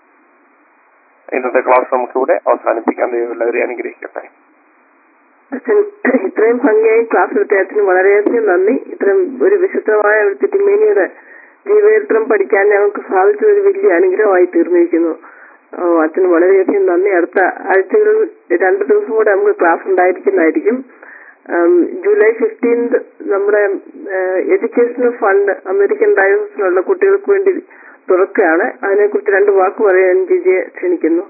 [SPEAKER 1] ഇന്നത്തെ ക്ലാസ് നമുക്കിവിടെ അവസാനിപ്പിക്കാം ദൈവം എല്ലാവരെയും അനുഗ്രഹിക്കട്ടെ
[SPEAKER 2] അച്ഛൻ ഇത്രയും ഭംഗിയായി ക്ലാസ് എടുത്ത അച്ഛന് വളരെയധികം നന്ദി ഇത്രയും ഒരു വിശുദ്ധമായ ഒരു തിരുമേനിയുടെ ജീവചരിത്രം പഠിക്കാൻ ഞങ്ങൾക്ക് സാധിച്ചത് ഒരു വലിയ അനുഗ്രഹമായി തീർന്നിരിക്കുന്നു ഓ, അച്ഛന് വളരെയധികം നന്ദി അടുത്ത ആഴ്ചകളിൽ രണ്ട് ദിവസം കൂടെ നമുക്ക് ക്ലാസ് ഉണ്ടായിരിക്കുന്നതായിരിക്കും ഉം, ജൂലൈ ഫിഫ്റ്റീൻത് നമ്മുടെ എഡ്യൂക്കേഷണൽ ഫണ്ട് അമേരിക്കൻ ഡയോസിലുള്ള കുട്ടികൾക്ക് വേണ്ടി തുറക്കുകയാണ് അതിനെക്കുറിച്ച് രണ്ട് വാക്ക് പറയാൻ ജിജിയെ ക്ഷണിക്കുന്നു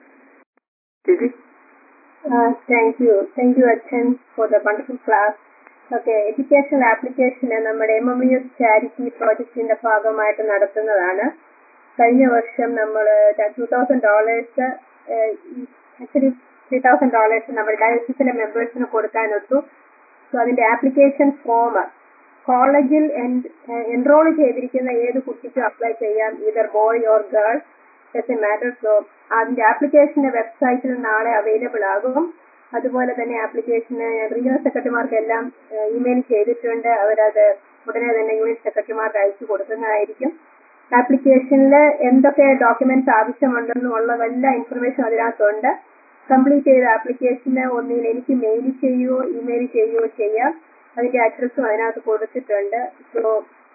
[SPEAKER 2] Gigi
[SPEAKER 3] Uh, thank you. Thank you, Achan, for the wonderful class. Okay education application നമ്മുടെ എം എം യു ചാരിറ്റി പ്രോജക്റ്റിന്റെ ഭാഗമായിട്ട് നടത്തുന്നതാണ് കഴിഞ്ഞ വർഷം നമ്മൾ two thousand dollars actually three thousand dollars നമ്മുടെ ഡയസിസിലെ മെമ്പേഴ്സിന് കൊടുക്കാനൊത്തു സോ അതിന്റെ ആപ്ലിക്കേഷൻ ഫോം കോളേജിൽ എൻറോൾ ചെയ്തിരിക്കുന്ന ഏത് കുട്ടിക്കും അപ്ലൈ ചെയ്യാം either boy or girl does a matter so അതിന്റെ ആപ്ലിക്കേഷന്റെ വെബ്സൈറ്റിൽ നാളെ അവൈലബിൾ ആകും അതുപോലെ തന്നെ ആപ്ലിക്കേഷന് റീജിയണൽ സെക്രട്ടറിമാർക്കെല്ലാം ഇമെയിൽ ചെയ്തിട്ടുണ്ട് അവരത് ഉടനെ തന്നെ യൂണിറ്റ് സെക്രട്ടറിമാർക്ക് അയച്ചു കൊടുക്കുന്നതായിരിക്കും ആപ്ലിക്കേഷനിൽ എന്തൊക്കെ ഡോക്യുമെന്റ്സ് ആവശ്യമുണ്ടെന്നുള്ള എല്ലാ ഇൻഫർമേഷൻ അതിനകത്തുണ്ട് കംപ്ലീറ്റ് ചെയ്ത ആപ്ലിക്കേഷന് ഒന്നിൽ എനിക്ക് മെയിൽ ചെയ്യുകയോ ഇമെയിൽ ചെയ്യുകയോ ചെയ്യാം അതിന്റെ അഡ്രസ്സും അതിനകത്ത് കൊടുത്തിട്ടുണ്ട് സോ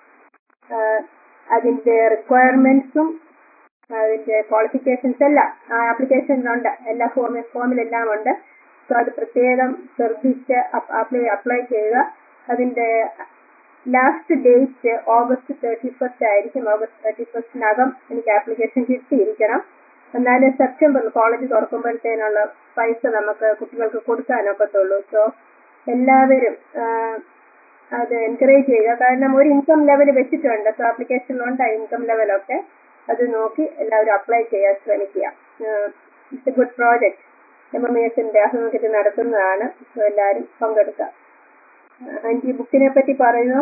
[SPEAKER 3] അതിന്റെ റിക്വയർമെന്റ്സും അതിന്റെ ക്വാളിഫിക്കേഷൻസ് എല്ലാം ആ ആപ്ലിക്കേഷനിലുണ്ട് എല്ലാ ഫോമിൽ ഫോമിലെല്ലാം ഉണ്ട് സോ അത് പ്രത്യേകം ശ്രദ്ധിച്ച് അപ്ലൈ അപ്ലൈ ചെയ്യുക അതിന്റെ last date August thirty first ആയിരിക്കും ഓഗസ്റ്റ് തേർട്ടി ഫസ്റ്റിനകം എനിക്ക് ആപ്ലിക്കേഷൻ കിട്ടിയിരിക്കണം എന്നാലേ സെപ്റ്റംബറിൽ കോളേജ് തുറക്കുമ്പോഴത്തേനുള്ള പൈസ നമുക്ക് കുട്ടികൾക്ക് കൊടുക്കാനൊക്കത്തുള്ളൂ സോ എല്ലാവരും ആ, അത് എൻകറേജ് ചെയ്യുക കാരണം ഒരു ഇൻകം ലെവൽ വെച്ചിട്ടുണ്ട് സോ ആപ്ലിക്കേഷനിലുണ്ട് ഇൻകം ലെവലൊക്കെ അത് നോക്കി എല്ലാവരും അപ്ലൈ ചെയ്യാൻ ശ്രമിക്കുക it's a good project M M എസിന്റെ ആഭിമുഖ്യത്തിൽ നടത്തുന്നതാണ് സോ എല്ലാവരും പങ്കെടുക്കുക ആന്റി ബുക്കിനെ പറ്റി പറയുന്നു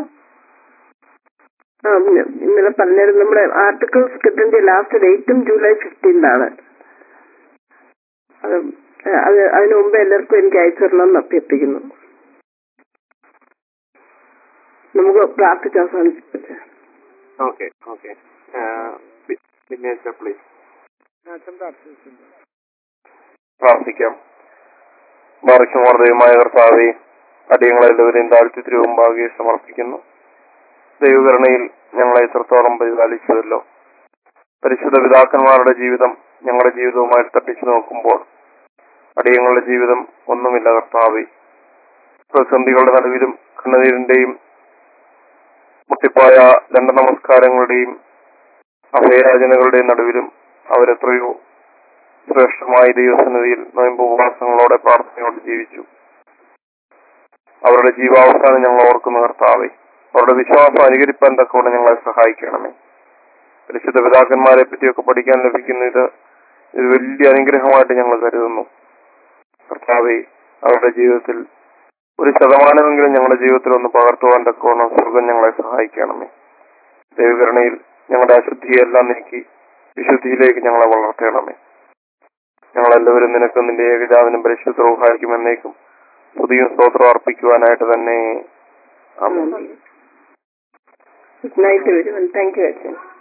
[SPEAKER 2] ആ പിന്നെ ഇന്നലെ പറഞ്ഞായിരുന്നു നമ്മുടെ ആർട്ടിക്കിൾസ് കിട്ടേണ്ട ലാസ്റ്റ് ഡേറ്റും ജൂലൈ ഫിഫ്റ്റീൻതാണ് അത് അത് അതിനു മുമ്പ് എല്ലാവർക്കും എനിക്ക് അയച്ചു തരണമെന്ന് അഭ്യർത്ഥിക്കുന്നു നമുക്ക് പ്രാർത്ഥിച്ച് അവസാനിപ്പിച്ചു
[SPEAKER 1] ഓക്കെ ഓക്കെ പിന്നെ പ്ലീസ് പ്രാർത്ഥിക്കാം ബാറയ്ക്കുമാർദ്ദയമായ കർത്താവെ അടിയങ്ങളെല്ലാവരെയും താഴ്ത്തി മുമ്പാകെ സമർപ്പിക്കുന്നു ദൈവകരണയിൽ ഞങ്ങളെ എത്രത്തോളം പരിപാലിച്ചുവല്ലോ പരിശുദ്ധ പിതാക്കന്മാരുടെ ജീവിതം ഞങ്ങളുടെ ജീവിതവുമായി തട്ടിച്ചു നോക്കുമ്പോൾ അടിയങ്ങളുടെ ജീവിതം ഒന്നുമില്ല കർത്താവെ പ്രതിസന്ധികളുടെ നടുവിലും കണ്ണുനീരിന്റെയും മുട്ടിപ്പായ ദണ്ഡ നമസ്കാരങ്ങളുടെയും അഭയയാചനകളുടെയും നടുവിലും അവരെത്രയോ ശ്രേഷ്ഠമായ ദൈവസന്നിധിയിൽ നോയമ്പ് ഉപവാസങ്ങളോടെ പ്രാർത്ഥനയോടെ ജീവിച്ചു അവരുടെ ജീവാവസാനം ഞങ്ങൾ ഓർക്കുന്ന കർത്താവെ അവരുടെ വിശ്വാസം അനുകരിപ്പാൻ തക്കവണ്ണം ഞങ്ങളെ സഹായിക്കണമേ പരിശുദ്ധ പിതാക്കന്മാരെ പറ്റിയൊക്കെ പഠിക്കാൻ ലഭിക്കുന്ന ഇത് ഇത് വലിയ അനുഗ്രഹമായിട്ട് ഞങ്ങൾ കരുതുന്നു കർത്താവെ അവരുടെ ജീവിതത്തിൽ ഒരു ശതമാനമെങ്കിലും ഞങ്ങളുടെ ജീവിതത്തിൽ ഒന്ന് പകർത്തുവാൻ തക്കവണ്ണം സ്വർഗം ഞങ്ങളെ സഹായിക്കണമേ ദൈവകരണയിൽ ഞങ്ങളുടെ അശുദ്ധിയെല്ലാം നീക്കി വിശുദ്ധിയിലേക്ക് ഞങ്ങളെ വളർത്തണമേ ഞങ്ങളെല്ലാവരും നിനക്ക് നിന്റെ ഏകജാതനും പരിശുദ്ധ റൂഹായിരിക്കും എന്നേക്കും പുതിയ സ്തോത്രം അർപ്പിക്കുവാനായിട്ട് തന്നെ ആമേൻ
[SPEAKER 2] ഗുഡ് നൈറ്റ് വരുവൻ താങ്ക് യു അച്ഛൻ